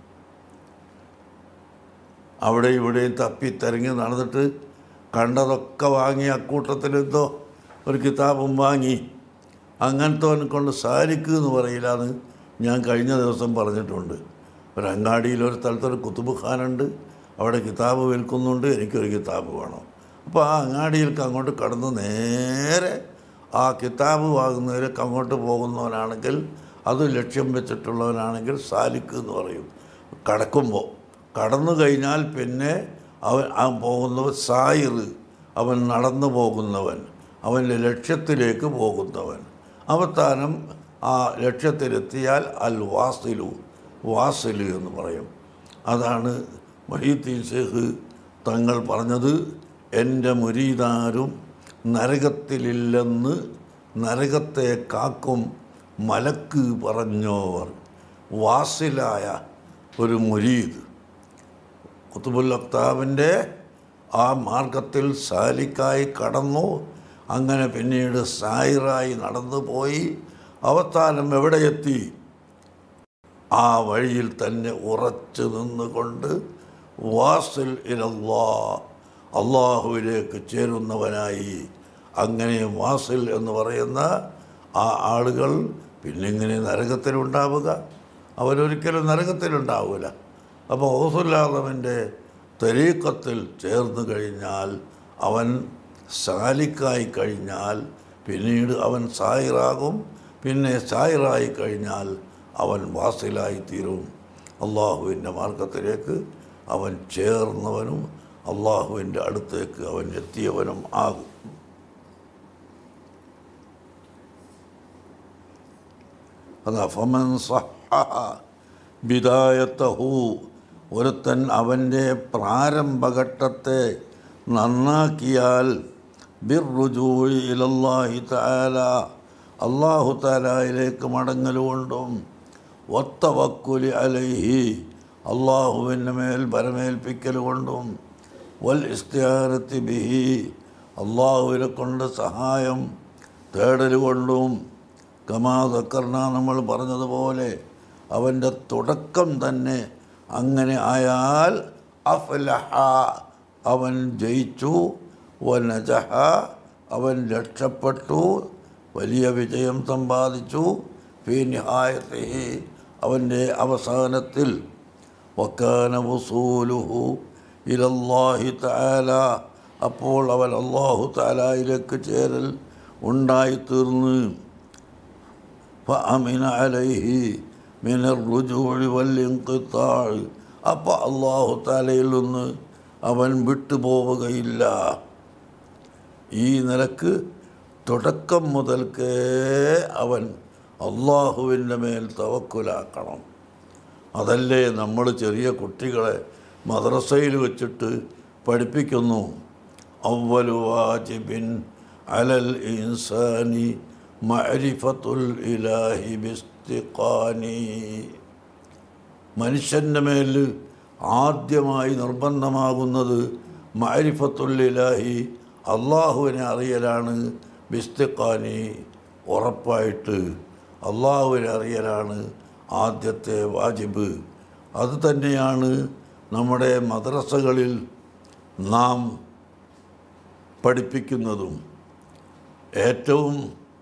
അവിടെ ഇവിടെയും തപ്പിത്തിരങ്ങി നടന്നിട്ട് കണ്ടതൊക്കെ വാങ്ങി അക്കൂട്ടത്തിലെന്തോ ഒരു കിതാബും വാങ്ങി അങ്ങനത്തെ കൊണ്ട് സാരിക്ക് എന്ന് പറയില്ലാന്ന് ഞാൻ കഴിഞ്ഞ ദിവസം പറഞ്ഞിട്ടുണ്ട് ഒരു അങ്ങാടിയിൽ ഒരു സ്ഥലത്തൊരു കുത്തുബ് ഖാനുണ്ട് അവിടെ കിതാബ് വിൽക്കുന്നുണ്ട് എനിക്കൊരു കിതാബ് വേണം അപ്പോൾ ആ അങ്ങാടിയിലേക്ക് അങ്ങോട്ട് കടന്ന് നേരെ ആ കിതാബ് വാങ്ങുന്നവരൊക്കെ അങ്ങോട്ട് പോകുന്നവനാണെങ്കിൽ അത് ലക്ഷ്യം വെച്ചിട്ടുള്ളവനാണെങ്കിൽ സാലിക്ക് എന്ന് പറയും കടക്കുമ്പോൾ കടന്നു കഴിഞ്ഞാൽ പിന്നെ അവൻ ആ പോകുന്നവൻ സായിർ അവൻ നടന്നു പോകുന്നവൻ അവൻ്റെ ലക്ഷ്യത്തിലേക്ക് പോകുന്നവൻ അവസാനം ആ ലക്ഷ്യത്തിലെത്തിയാൽ അൽ വാസിലു വാസിലു എന്ന് പറയും അതാണ് മഹീദ്ദീൻ ഷേഖ് തങ്ങൾ പറഞ്ഞത് എൻ്റെ മുരീദാരും നരകത്തിലില്ലെന്ന് നരകത്തെ കാക്കും മലക്ക് പറഞ്ഞോവർ വാസിലായ ഒരു മുരീദ് കുത്തുബുൽ അക്താബിൻ്റെ ആ മാർഗത്തിൽ സാലിക്കായി കടന്നു അങ്ങനെ പിന്നീട് സായിറായി നടന്നു പോയി അവസാനം എവിടെ എത്തി ആ വഴിയിൽ തന്നെ ഉറച്ചു നിന്നുകൊണ്ട് വാസിൽ ഇലല്ലാ അള്ളാഹുവിലേക്ക് ചേരുന്നവനായി അങ്ങനെ വാസിൽ എന്ന് പറയുന്ന ആ ആളുകൾ പിന്നിങ്ങനെ നരകത്തിലുണ്ടാവുക അവരൊരിക്കലും നരകത്തിലുണ്ടാവില്ല അപ്പോൾ ഔസുല്ലാദമിൻ്റെ തെരീക്കത്തിൽ ചേർന്ന് കഴിഞ്ഞാൽ അവൻ സാലിക്കായി കഴിഞ്ഞാൽ പിന്നീട് അവൻ സായിറാകും പിന്നെ സായിറായി കഴിഞ്ഞാൽ അവൻ വാസിലായി തീരും അള്ളാഹുവിൻ്റെ മാർഗത്തിലേക്ക് അവൻ ചേർന്നവനും അള്ളാഹുവിൻ്റെ അടുത്തേക്ക് അവൻ എത്തിയവനും ആകും അതാ ഫമൻ സഹ ബിദായത്തഹു ഒരുത്തൻ അവൻ്റെ പ്രാരംഭഘട്ടത്തെ നന്നാക്കിയാൽ ബിർറുജൂയി ഇലല്ലാഹി തആല അള്ളാഹു താലായിലേക്ക് മടങ്ങലുകൊണ്ടും ഒത്തവക്കുലി അലൈഹി അള്ളാഹുവിൻ്റെ മേൽ ഭരമേൽപ്പിക്കൽ കൊണ്ടും വൽ ഇസ്തിയാരത്തി ബിഹി അള്ളാഹുവിനെ കൊണ്ട് സഹായം തേടൽ കൊണ്ടും കമാതക്കർണ നമ്മൾ പറഞ്ഞതുപോലെ അവൻ്റെ തുടക്കം തന്നെ അങ്ങനെ ആയാൽ അഫ്ലഹ അവൻ ജയിച്ചു വനജഹ അവൻ രക്ഷപ്പെട്ടു വലിയ വിജയം സമ്പാദിച്ചു ഫി നിഹായത്തി അവൻ്റെ അവസാനത്തിൽ വക്കാന വസൂലുഹു ഇലല്ലാഹി തആല അപ്പോൾ അവൻ അള്ളാഹു താലായിലേക്ക് ചേരൽ ഉണ്ടായിത്തീർന്ന് فأمن عليه من الرجوع والانقطاع അപ്പോൾ അള്ളാഹു താലയിൽ നിന്ന് അവൻ വിട്ടുപോവുകയില്ല ഈ നിലക്ക് തുടക്കം മുതൽക്കേ അവൻ അള്ളാഹുവിൻ്റെ മേൽ തവക്കുലാക്കണം അതല്ലേ നമ്മൾ ചെറിയ കുട്ടികളെ മദ്രസയിൽ വെച്ചിട്ട് പഠിപ്പിക്കുന്നു അവലു വാജിബിൻ അലൽ ഇൻസാനി മഅരിഫത്തുൽ ഇലാഹി ബിസ്തിഖാനി മനുഷ്യൻ്റെ മേൽ ആദ്യമായി നിർബന്ധമാകുന്നത് മഅരിഫത്തുൽ ഇലാഹി അള്ളാഹുവിനെ അറിയലാണ് ബിസ്തിഖാനി ഉറപ്പായിട്ട് അള്ളാഹുവിനെ അറിയലാണ് ആദ്യത്തെ വാജിബ് അത് തന്നെയാണ് നമ്മുടെ മദ്രസകളിൽ നാം പഠിപ്പിക്കുന്നതും ഏറ്റവും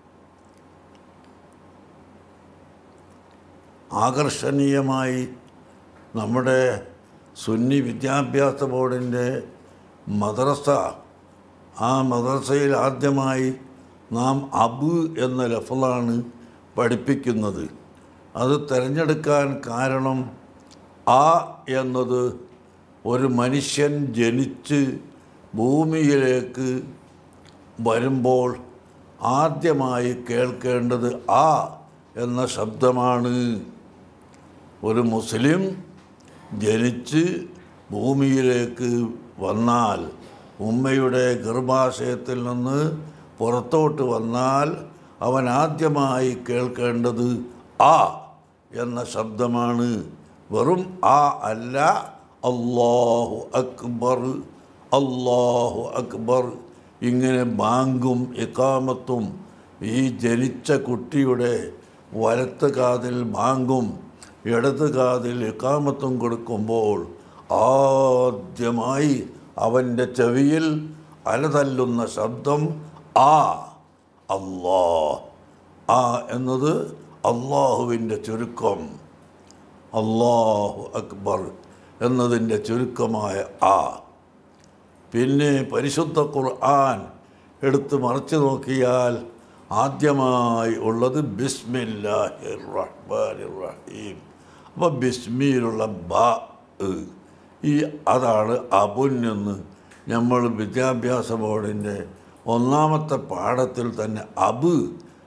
ആകർഷണീയമായി നമ്മുടെ സുന്നി വിദ്യാഭ്യാസ ബോർഡിൻ്റെ മദ്രസ ആ മദ്രസയിൽ ആദ്യമായി നാം അബ് എന്ന ലഫലാണ് പഠിപ്പിക്കുന്നത് അത് തിരഞ്ഞെടുക്കാൻ കാരണം ആ എന്നത് ഒരു മനുഷ്യൻ ജനിച്ച് ഭൂമിയിലേക്ക് വരുമ്പോൾ ആദ്യമായി കേൾക്കേണ്ടത് ആ എന്ന ശബ്ദമാണ് ഒരു മുസ്ലിം ജനിച്ച് ഭൂമിയിലേക്ക് വന്നാൽ ഉമ്മയുടെ ഗർഭാശയത്തിൽ നിന്ന് പുറത്തോട്ട് വന്നാൽ അവൻ ആദ്യമായി കേൾക്കേണ്ടത് ആ എന്ന ശബ്ദമാണ് വെറും ആ അല്ല അള്ളാഹു അക്ബർ അള്ളാഹു അക്ബർ ഇങ്ങനെ ബാങ്കും ഇക്കാമത്തും ഈ ജനിച്ച കുട്ടിയുടെ വലത്ത് കാതിൽ ബാങ്കും ഇടത് കാതിൽ ഇക്കാമത്തും കൊടുക്കുമ്പോൾ ആദ്യമായി അവൻ്റെ ചെവിയിൽ അലതല്ലുന്ന ശബ്ദം ആ അള്ളാ ആ എന്നത് അള്ളാഹുവിൻ്റെ ചുരുക്കം അള്ളാഹു അക്ബർ എന്നതിൻ്റെ ചുരുക്കമായ ആ പിന്നെ പരിശുദ്ധ ഖുർആൻ എടുത്ത് മറച്ചു നോക്കിയാൽ ആദ്യമായി ഉള്ളത് ബിസ്മില്ലാഹിർ റഹ്മാനിർ റഹീം അപ്പോൾ ബിസ്മിയിലുള്ള ബ ഈ അതാണ് അബുൻ എന്ന് നമ്മൾ വിദ്യാഭ്യാസ ബോർഡിൻ്റെ ഒന്നാമത്തെ പാഠത്തിൽ തന്നെ അബ്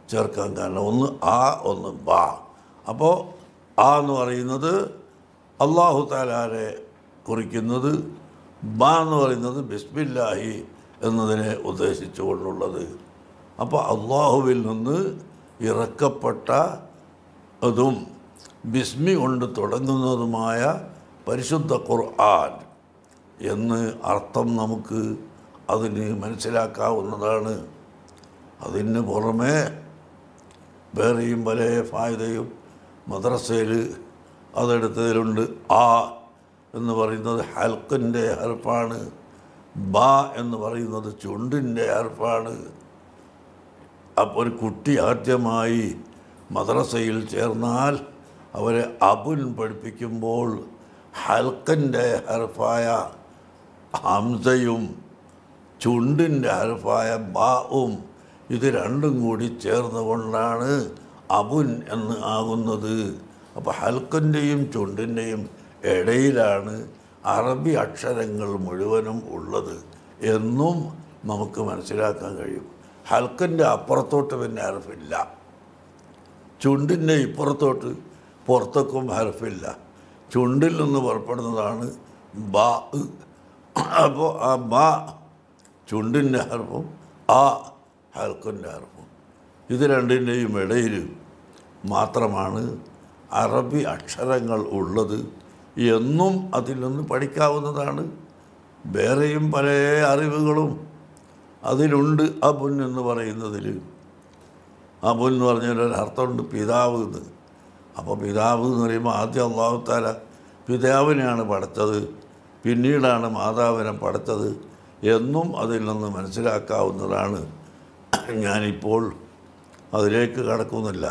ചേർക്കാൻ കാരണം ഒന്ന് ആ ഒന്ന് ബാ അപ്പോൾ ആ എന്ന് പറയുന്നത് അള്ളാഹു താലാരെ കുറിക്കുന്നത് ബാ എന്ന് പറയുന്നത് ബിസ്മില്ലാഹി എന്നതിനെ ഉദ്ദേശിച്ചുകൊണ്ടുള്ളത് അപ്പോൾ അള്ളാഹുവിൽ നിന്ന് ഇറക്കപ്പെട്ട അതും ബിസ്മി കൊണ്ട് തുടങ്ങുന്നതുമായ പരിശുദ്ധ ഖുർആൻ എന്ന് അർത്ഥം നമുക്ക് അതിന് മനസ്സിലാക്കാവുന്നതാണ് അതിന് പുറമേ വേറെയും പല ഫായതയും മദ്രസയിൽ അതെടുത്തതിലുണ്ട് ആ എന്ന് പറയുന്നത് ഹൽക്കിൻ്റെ ഹർഫാണ് ബ എന്ന് പറയുന്നത് ചുണ്ടിൻ്റെ ഹർഫാണ് അപ്പോൾ ഒരു കുട്ടി ആദ്യമായി മദ്രസയിൽ ചേർന്നാൽ അവരെ അബുൻ പഠിപ്പിക്കുമ്പോൾ ഹൽക്കൻ്റെ ഹർഫായ ഹംസയും ചുണ്ടിൻ്റെ ഹർഫായ ബാവും ഇത് രണ്ടും കൂടി ചേർന്നുകൊണ്ടാണ് അബുൻ എന്ന് ആകുന്നത് അപ്പോൾ ഹൽക്കൻ്റെയും ചുണ്ടിൻ്റെയും ഇടയിലാണ് അറബി അക്ഷരങ്ങൾ മുഴുവനും ഉള്ളത് എന്നും നമുക്ക് മനസ്സിലാക്കാൻ കഴിയും ഹൽക്കൻ്റെ അപ്പുറത്തോട്ട് പിന്നെ ഹർഫില്ല ചുണ്ടിൻ്റെ ഇപ്പുറത്തോട്ട് പുറത്തേക്കും ഹർഫില്ല ചുണ്ടിൽ നിന്ന് പുറപ്പെടുന്നതാണ് ബാ അപ്പോൾ ആ ബാ ചുണ്ടിൻ്റെ ഹർഫും ആ ഹൽക്കിൻ്റെ ഹർഫും ഇത് രണ്ടിൻ്റെയും ഇടയിൽ മാത്രമാണ് അറബി അക്ഷരങ്ങൾ ഉള്ളത് എന്നും അതിൽ നിന്ന് പഠിക്കാവുന്നതാണ് വേറെയും പല അറിവുകളും അതിലുണ്ട് അബുൻ എന്ന് പറയുന്നതിൽ അബുൻ എന്ന് പറഞ്ഞാൽ ഒരു അർത്ഥമുണ്ട് പിതാവ് എന്ന് അപ്പോൾ പിതാവ് എന്ന് പറയുമ്പോൾ ആദ്യം അള്ളാഹു താല പിതാവിനെയാണ് പഠിച്ചത് പിന്നീടാണ് മാതാവിനെ പഠിച്ചത് എന്നും അതിൽ നിന്ന് മനസ്സിലാക്കാവുന്നതാണ് ഞാനിപ്പോൾ അതിലേക്ക് കടക്കുന്നില്ല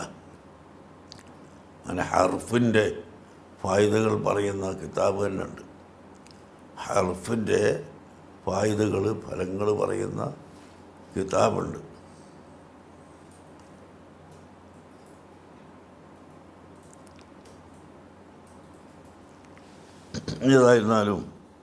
അങ്ങനെ ഹർഫിൻ്റെ ഫായ്ദകൾ പറയുന്ന കിതാബ് തന്നെ ഉണ്ട് ഹർഫിൻ്റെ ഫായ്ദകൾ ഫലങ്ങൾ പറയുന്ന കിതാബുണ്ട് ഏതായിരുന്നാലും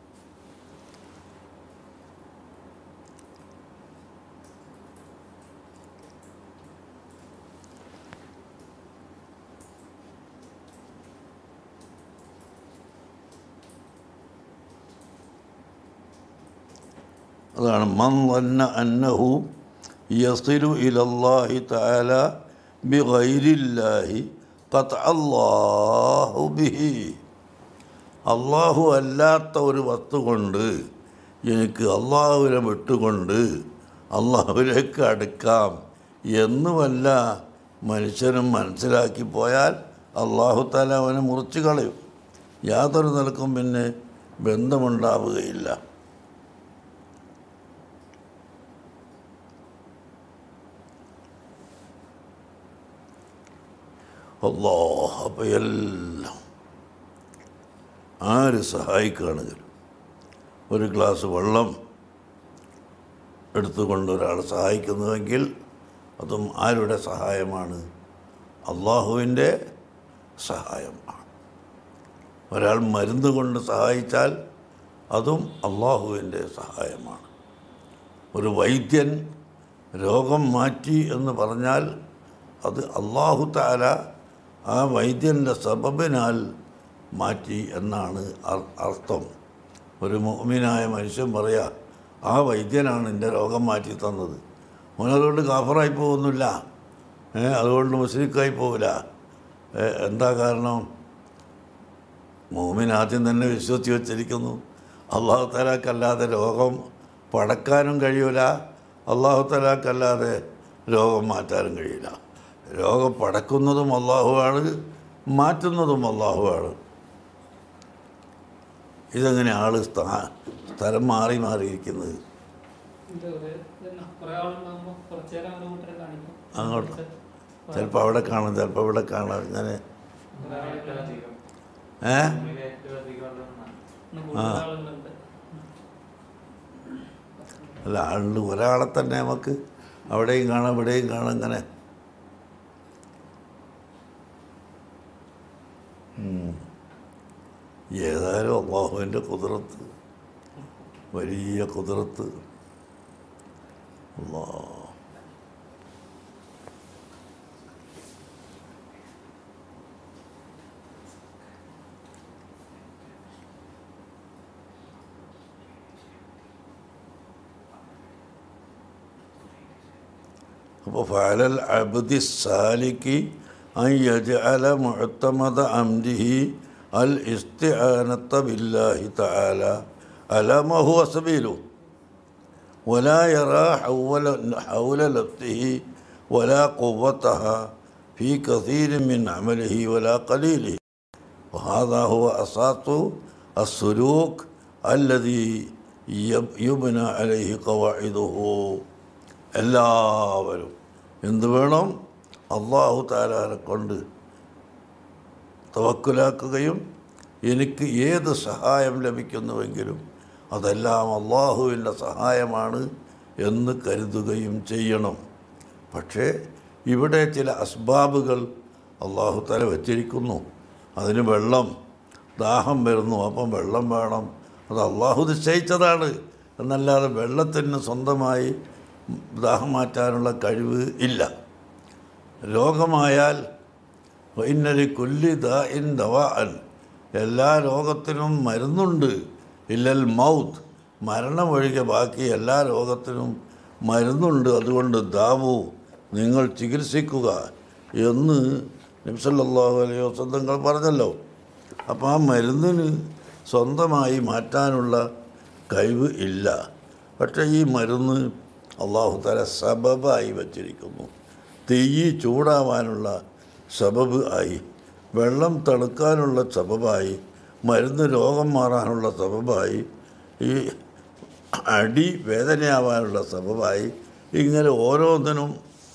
അതാണ് മൻ വന്ന അന്നഹു യസിലു ഇലല്ലാഹി തആല ബിഗൈരില്ലാഹി ഖത് അല്ലാഹു ബിഹി അള്ളാഹു അല്ലാത്ത ഒരു വസ്തു കൊണ്ട് എനിക്ക് അള്ളാഹുവിനെ വിട്ടുകൊണ്ട് അള്ളാഹുവിലേക്ക് അടുക്കാം എന്നുമല്ല മനുഷ്യനും മനസ്സിലാക്കി പോയാൽ അള്ളാഹു താല അവനെ മുറിച്ച് കളയും യാതൊരു നിലക്കും പിന്നെ ബന്ധമുണ്ടാവുകയില്ല അല്ലോ അപ്പം എല്ലാം ആര് സഹായിക്കുകയാണെങ്കിലും ഒരു ഗ്ലാസ് വെള്ളം എടുത്തുകൊണ്ട് ഒരാൾ സഹായിക്കുന്നുവെങ്കിൽ അതും ആരുടെ സഹായമാണ് അള്ളാഹുവിൻ്റെ സഹായമാണ് ഒരാൾ മരുന്ന് കൊണ്ട് സഹായിച്ചാൽ അതും അള്ളാഹുവിൻ്റെ സഹായമാണ് ഒരു വൈദ്യൻ രോഗം മാറ്റി എന്ന് പറഞ്ഞാൽ അത് അള്ളാഹു താല ആ വൈദ്യൻ്റെ സബബിനാൽ മാറ്റി എന്നാണ് അർ- അർത്ഥം ഒരു മോമിനായ മനുഷ്യൻ പറയാ ആ വൈദ്യനാണ് എൻ്റെ രോഗം മാറ്റി തന്നത് അവനതുകൊണ്ട് കാഫറായി പോകുന്നില്ല ഏ അതുകൊണ്ട് മുസ്ലിക്കായി പോവില്ല ഏ, എന്താ കാരണം മോമിൻ ആദ്യം തന്നെ വിശ്വസിച്ച് വച്ചിരിക്കുന്നു അള്ളാഹു തലാക്കല്ലാതെ രോഗം പടക്കാനും കഴിയൂല അള്ളാഹു തലാക്കല്ലാതെ രോഗം മാറ്റാനും കഴിയില്ല രോഗം പടക്കുന്നതും അള്ളാഹുവാണ് മാറ്റുന്നതും അള്ളാഹുവാണ് ഇതെങ്ങനെ ആൾ സ്ഥാ- സ്ഥലം മാറി മാറിയിരിക്കുന്നത് ഇത് ഒരു ഇതെന്നാ, കുറേ ആളുണ്ടാകുമ്പോൾ കുറച്ച് നേരം അങ്ങോട്ട് കൂട്ടരെ കാണിക്കും അങ്ങോട്ട്. കുറച്ച് ചിലപ്പോൾ അവിടെ കാണും ചിലപ്പോൾ ഇവിടെ കാണാം ഇങ്ങനെ കുറേ ആളുകളുണ്ട്. ഏ ഇന്ന് കൂടുതൽ ആളുകളുണ്ട് അല്ല ആളിൽ ഒരാളെ തന്നെ നമുക്ക് അവിടെയും കാണാം ഇവിടെയും കാണാം ഇങ്ങനെ ഉം. ഏതായാലും അള്ളാഹുവിൻ്റെ കുതിരത്ത് വലിയ കുതിരത്ത് അല്ലാ അപ്പോൾ ഫലൽ അബ്ദി സാലിക്ക് അൻ യജ്അല മുഅത്തമദ അംരിഹി അൽ ഇസ്തിആനത്ത ബില്ലാഹി തആല അല മാ ഹുവ സബീലു ولا يرى حول حول نفسه ولا قوتها في كثير من عمله ولا قليله وهذا هو أساس السلوك الذي يب- يبنى عليه قواعده എല്ലാവരും എന്ത് വേണം അള്ളാഹു താലാനെ കൊണ്ട് തവക്കുലാക്കുകയും എനിക്ക് ഏത് സഹായം ലഭിക്കുന്നുവെങ്കിലും അതെല്ലാം അള്ളാഹുവിൻ്റെ സഹായമാണ് എന്ന് കരുതുകയും ചെയ്യണം പക്ഷേ ഇവിടെ ചില അസ്ബാബുകൾ അള്ളാഹു തല വച്ചിരിക്കുന്നു അതിന് വെള്ളം ദാഹം വരുന്നു അപ്പം വെള്ളം വേണം അത് അള്ളാഹു നിശ്ചയിച്ചതാണ് എന്നല്ലാതെ വെള്ളത്തിന് സ്വന്തമായി ദാഹം മാറ്റാനുള്ള കഴിവ് ഇല്ല രോഗമായാൽ വൈന്നരി കൊല്ലി ദാഇൻ ദവാൻ എല്ലാ രോഗത്തിനും മരുന്നുണ്ട് ഇല്ലൽ മൗത്ത് മരണമൊഴികെ ബാക്കി എല്ലാ രോഗത്തിനും മരുന്നുണ്ട് അതുകൊണ്ട് ദാവു നിങ്ങൾ ചികിത്സിക്കുക എന്ന് നബ്സല്ലാഹു അലൈഹി വസന്തങ്ങൾ പറഞ്ഞല്ലോ അപ്പോൾ ആ മരുന്നിന് സ്വന്തമായി മാറ്റാനുള്ള കഴിവ് ഇല്ല പക്ഷേ ഈ മരുന്ന് അള്ളാഹു തല സബബായി വച്ചിരിക്കുന്നു തീയ് ചൂടാവാനുള്ള സബബ് ആയി വെള്ളം തണുക്കാനുള്ള സബബായി മരുന്ന് രോഗം മാറാനുള്ള സബബായി ഈ അടി വേദനയാവാനുള്ള സബബായി ഇങ്ങനെ ഓരോന്നിനും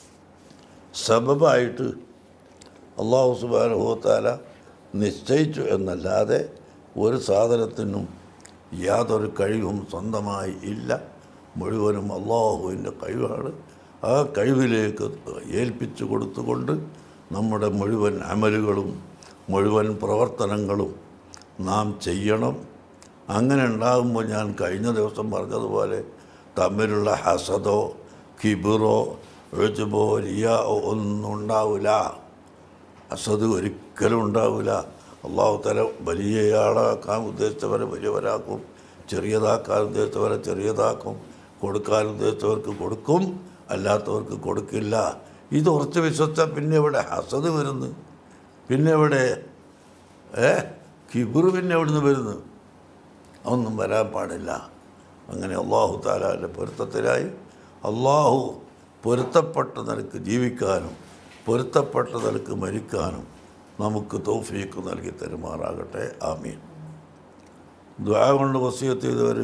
സബബായിട്ട് അള്ളാഹു സുബാനുഭവത്താല നിശ്ചയിച്ചു എന്നല്ലാതെ ഒരു സാധനത്തിനും യാതൊരു കഴിവും സ്വന്തമായി ഇല്ല മുഴുവനും അള്ളാഹുവിൻ്റെ കഴിവാണ് ആ കഴിവിലേക്ക് ഏൽപ്പിച്ചു കൊടുത്തുകൊണ്ട് നമ്മുടെ മുഴുവൻ അമലുകളും മുഴുവൻ പ്രവർത്തനങ്ങളും നാം ചെയ്യണം അങ്ങനെ ഉണ്ടാകുമ്പോൾ ഞാൻ കഴിഞ്ഞ ദിവസം പറഞ്ഞതുപോലെ തമ്മിലുള്ള ഹസദോ കിബിറോ എഴുതുബോ റിയാവോ ഒന്നും ഉണ്ടാവില്ല അസദ് ഒരിക്കലും ഉണ്ടാവില്ല അള്ളാഹു തല വലിയയാളാക്കാൻ ഉദ്ദേശിച്ചവരെ വലിയവരാക്കും ചെറിയതാക്കാൻ ഉദ്ദേശിച്ചവരെ ചെറിയതാക്കും കൊടുക്കാൻ ഉദ്ദേശിച്ചവർക്ക് കൊടുക്കും അല്ലാത്തവർക്ക് കൊടുക്കില്ല ഇത് ഉറച്ച് വിശ്വസിച്ചാൽ പിന്നെ എവിടെ ഹസദ് വരുന്നു പിന്നെ എവിടെ ഏ കിബിർ പിന്നെ എവിടുന്ന് വരുന്നു അതൊന്നും വരാൻ പാടില്ല അങ്ങനെ അള്ളാഹു താലാൻ്റെ പൊരുത്തത്തിലായി അള്ളാഹു പൊരുത്തപ്പെട്ട നിലക്ക് ജീവിക്കാനും പൊരുത്തപ്പെട്ട നിലക്ക് മരിക്കാനും നമുക്ക് തൗഫീക്ക് നൽകി തരുമാറാകട്ടെ ആമീൻ ദ്വാ കൊണ്ട് വസീയത്ത് ചെയ്തവർ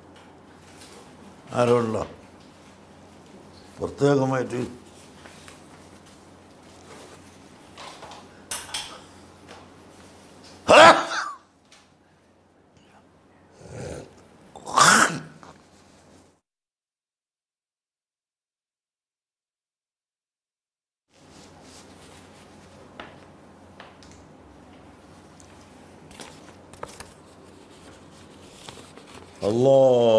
ആരോള്ള പ്രത്യേകമായിട്ട് അല്ലോ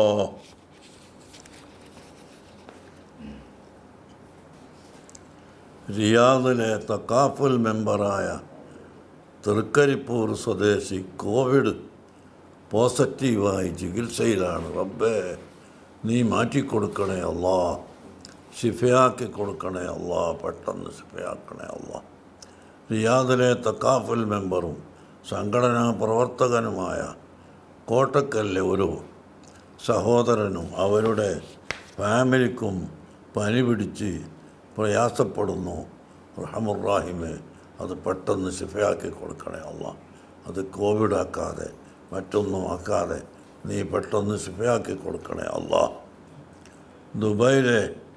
റിയാദിലെ തക്കാഫുൽ മെമ്പറായ തൃക്കരിപ്പൂർ സ്വദേശി കോവിഡ് പോസിറ്റീവായി ചികിത്സയിലാണ് റബ്ബേ നീ മാറ്റിക്കൊടുക്കണേ അല്ലാ ഷിഫയാക്കി കൊടുക്കണേ അല്ലാ പെട്ടെന്ന് ഷിഫയാക്കണേ അല്ലാ റിയാദിലെ തക്കാഫുൽ മെമ്പറും സംഘടനാ പ്രവർത്തകനുമായ കോട്ടക്കലിലെ ഒരു സഹോദരനും അവരുടെ ഫാമിലിക്കും പനി പിടിച്ച് പ്രയാസപ്പെടുന്നു റഹമുറാഹിമെ അത് പെട്ടെന്ന് ശിഫയാക്കി കൊടുക്കണേ അല്ല അത് കോവിഡ് ആക്കാതെ മറ്റൊന്നും ആക്കാതെ നീ പെട്ടെന്ന് ശിഫയാക്കി കൊടുക്കണേ അല്ല ദുബൈയിലെ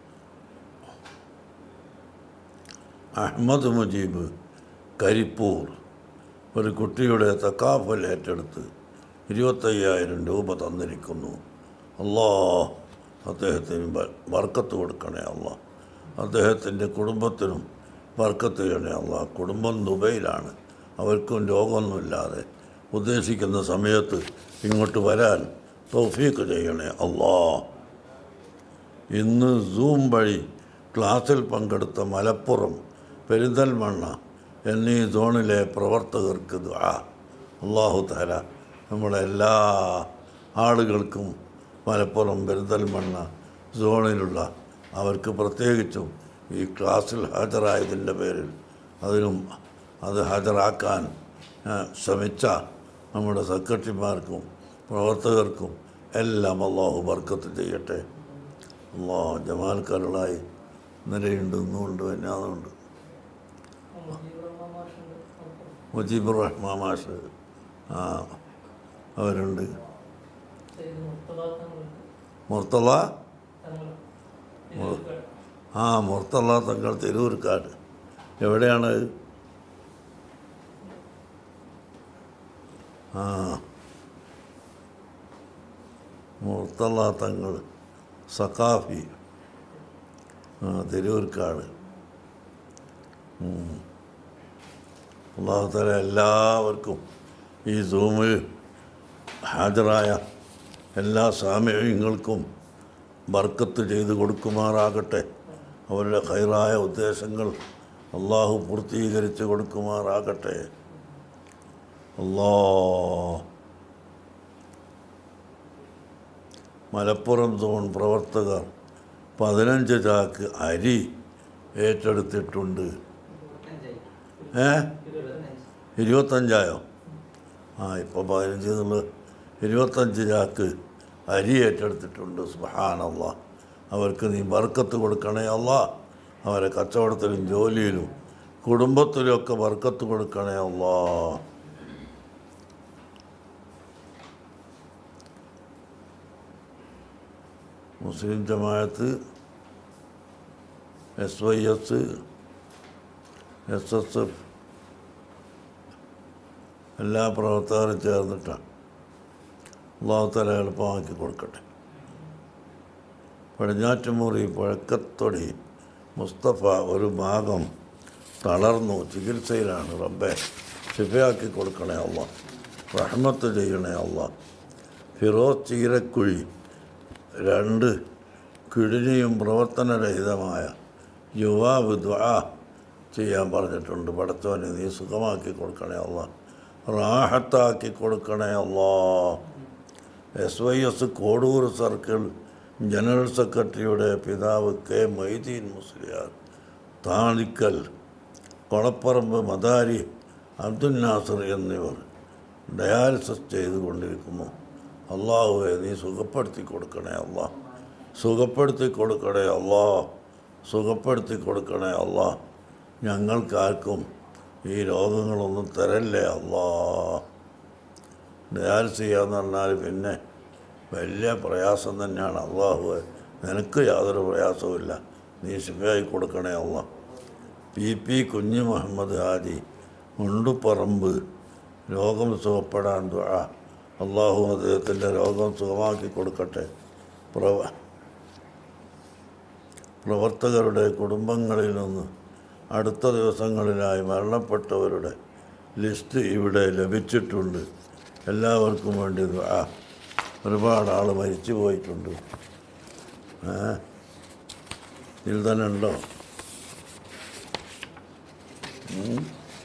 അഹമ്മദ് മുജീബ് കരിപ്പൂർ ഒരു കുട്ടിയുടെ തക്കാഫൽ ഏറ്റെടുത്ത് ഇരുപത്തയ്യായിരം രൂപ തന്നിരിക്കുന്നു അല്ലാ അദ്ദേഹത്തിന് ബ- ബർക്കത്ത് കൊടുക്കണേ അല്ല അദ്ദേഹത്തിൻ്റെ കുടുംബത്തിനും ബർക്കത്ത് ചെയ്യണേ അല്ല കുടുംബം ദുബൈയിലാണ് അവർക്കും രോഗമൊന്നുമില്ലാതെ ഉദ്ദേശിക്കുന്ന സമയത്ത് ഇങ്ങോട്ട് വരാൻ തൗഫീക്ക് ചെയ്യണേ അല്ലാ ഇന്ന് സൂം വഴി ക്ലാസ്സിൽ പങ്കെടുത്ത മലപ്പുറം പെരിന്തൽമണ്ണ എന്നീ സോണിലെ പ്രവർത്തകർക്ക് ദുആ അള്ളാഹു താല നമ്മുടെ എല്ലാ ആളുകൾക്കും മലപ്പുറം പെരിന്തൽമണ്ണ സോണിലുള്ള അവർക്ക് പ്രത്യേകിച്ചും ഈ ക്ലാസ്സിൽ ഹാജരായതിൻ്റെ പേരിൽ അതിനും അത് ഹാജരാക്കാൻ ആ, ശ്രമിച്ച നമ്മുടെ സെക്രട്ടറിമാർക്കും പ്രവർത്തകർക്കും എല്ലാം അള്ളാഹു ബർക്കത്ത് ചെയ്യട്ടെ അള്ളാഹു ജമാൽ കരളായി ഇന്നലെയുണ്ട് ഇന്നുമുണ്ട് എന്നാതുണ്ട് മുജീബുർ റഹ്മാൻ മാഷ് ആ അവരുണ്ട് മുർത്തള ആ മുർത്തള തങ്ങൾ തിരൂർക്കാട് എവിടെയാണ് ആ മുർത്തള തങ്ങൾ സഖാഫി ആ തിരൂർക്കാട് അള്ളാഹുത്തല എല്ലാവർക്കും ഈ സൂമിൽ ഹാജരായ എല്ലാ സാമ്യങ്ങൾക്കും ബർക്കത്ത് ചെയ്തു കൊടുക്കുമാറാകട്ടെ അവരുടെ ഹൈറായ ഉദ്ദേശങ്ങൾ അള്ളാഹു പൂർത്തീകരിച്ച് കൊടുക്കുമാറാകട്ടെ അല്ലാ മലപ്പുറം സോൺ പ്രവർത്തകർ പതിനഞ്ച് ചാക്ക് അരി ഏറ്റെടുത്തിട്ടുണ്ട് ഏ ഇരുപത്തഞ്ചായോ ആ ഇപ്പോൾ പതിനഞ്ച് എന്നുള്ളത് ഇരുപത്തഞ്ച് ചാക്ക് അരി ഏറ്റെടുത്തിട്ടുണ്ട് സുഹാനല്ല അവർക്ക് നീ ബർക്കത്ത് കൊടുക്കണേ അല്ല അവരെ കച്ചവടത്തിലും ജോലിയിലും കുടുംബത്തിലും ഒക്കെ ബർക്കത്ത് കൊടുക്കണേ Allah Muslim Jamaath S Y S S S F എല്ലാ പ്രവർത്തകരും ചേർന്നിട്ടാണ് അള്ളാഹുത്തല എളുപ്പമാക്കി കൊടുക്കട്ടെ പടിഞ്ഞാറ്റുമുറി പഴക്കത്തൊടി മുസ്തഫ ഒരു ഭാഗം തളർന്നു ചികിത്സയിലാണ് റബ്ബെ ശിഫയാക്കി കൊടുക്കണേ അല്ല റഹ്മത്ത് ചെയ്യണേ അല്ല ഫിറോസ് ചീരക്കുഴി രണ്ട് കിഴിനിയും പ്രവർത്തനരഹിതമായ യുവാവ് ദ്വാ ചെയ്യാൻ പറഞ്ഞിട്ടുണ്ട് പടച്ചവനെ നീ സുഖമാക്കി കൊടുക്കണേ അല്ല റാഹത്താക്കി കൊടുക്കണേ Allah S Y S Kodur circle general സെക്രട്ടറിയുടെ പിതാവ് കെ മൊയ്തീൻ മുസ്ലിയാർ താണിക്കൽ കൊളപ്പറമ്പ് മദാരി അബ്ദുൽ നാസർ എന്നിവർ ഡയാലിസിസ് ചെയ്തുകൊണ്ടിരിക്കുന്നു അള്ളാഹുവെ നീ സുഖപ്പെടുത്തി കൊടുക്കണേ അള്ളാ സുഖപ്പെടുത്തി കൊടുക്കണേ അള്ളാ സുഖപ്പെടുത്തി കൊടുക്കണേ അള്ളാ ഞങ്ങൾക്കാർക്കും ഈ രോഗങ്ങളൊന്നും തരല്ലേ അള്ളാ ഡയാലിസ് ചെയ്യാന്ന് പറഞ്ഞാൽ പിന്നെ വലിയ പ്രയാസം തന്നെയാണ് അള്ളാഹു നിനക്ക് യാതൊരു പ്രയാസവുമില്ല നീ ശിഫയായി കൊടുക്കണേ അള്ളാ പി പി കുഞ്ഞു മുഹമ്മദ് ഹാജി മുണ്ടുപറമ്പ് രോഗം സുഖപ്പെടാൻ ദുആ അള്ളാഹു അദ്ദേഹത്തിൻ്റെ രോഗം സുഖമാക്കി കൊടുക്കട്ടെ പ്രവ പ്രവർത്തകരുടെ കുടുംബങ്ങളിൽ നിന്ന് അടുത്ത ദിവസങ്ങളിലായി മരണപ്പെട്ടവരുടെ ലിസ്റ്റ് ഇവിടെ ലഭിച്ചിട്ടുണ്ട് എല്ലാവർക്കും വേണ്ടി ദുആ ഒരുപാട് ആൾ മരിച്ചു പോയിട്ടുണ്ട് ഏ ഇതിൽ തന്നെ ഉണ്ടോ ഉം.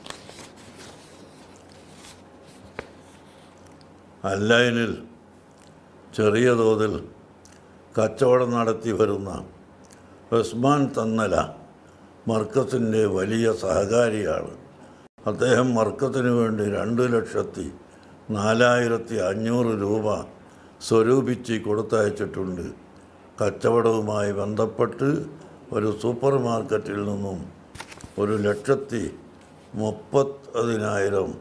അല്ലൈനിൽ ചെറിയ തോതിൽ കച്ചവടം നടത്തി വരുന്ന ഉസ്മാൻ തന്നല മർക്കത്തിൻ്റെ വലിയ സഹകാരിയാണ് അദ്ദേഹം മർക്കത്തിന് വേണ്ടി രണ്ട് ലക്ഷത്തി നാലായിരത്തി അഞ്ഞൂറ് രൂപ സ്വരൂപിച്ച് കൊടുത്തയച്ചിട്ടുണ്ട് കച്ചവടവുമായി ബന്ധപ്പെട്ട് ഒരു സൂപ്പർ മാർക്കറ്റിൽ നിന്നും ഒരു ലക്ഷത്തി മുപ്പത്തതിനായിരം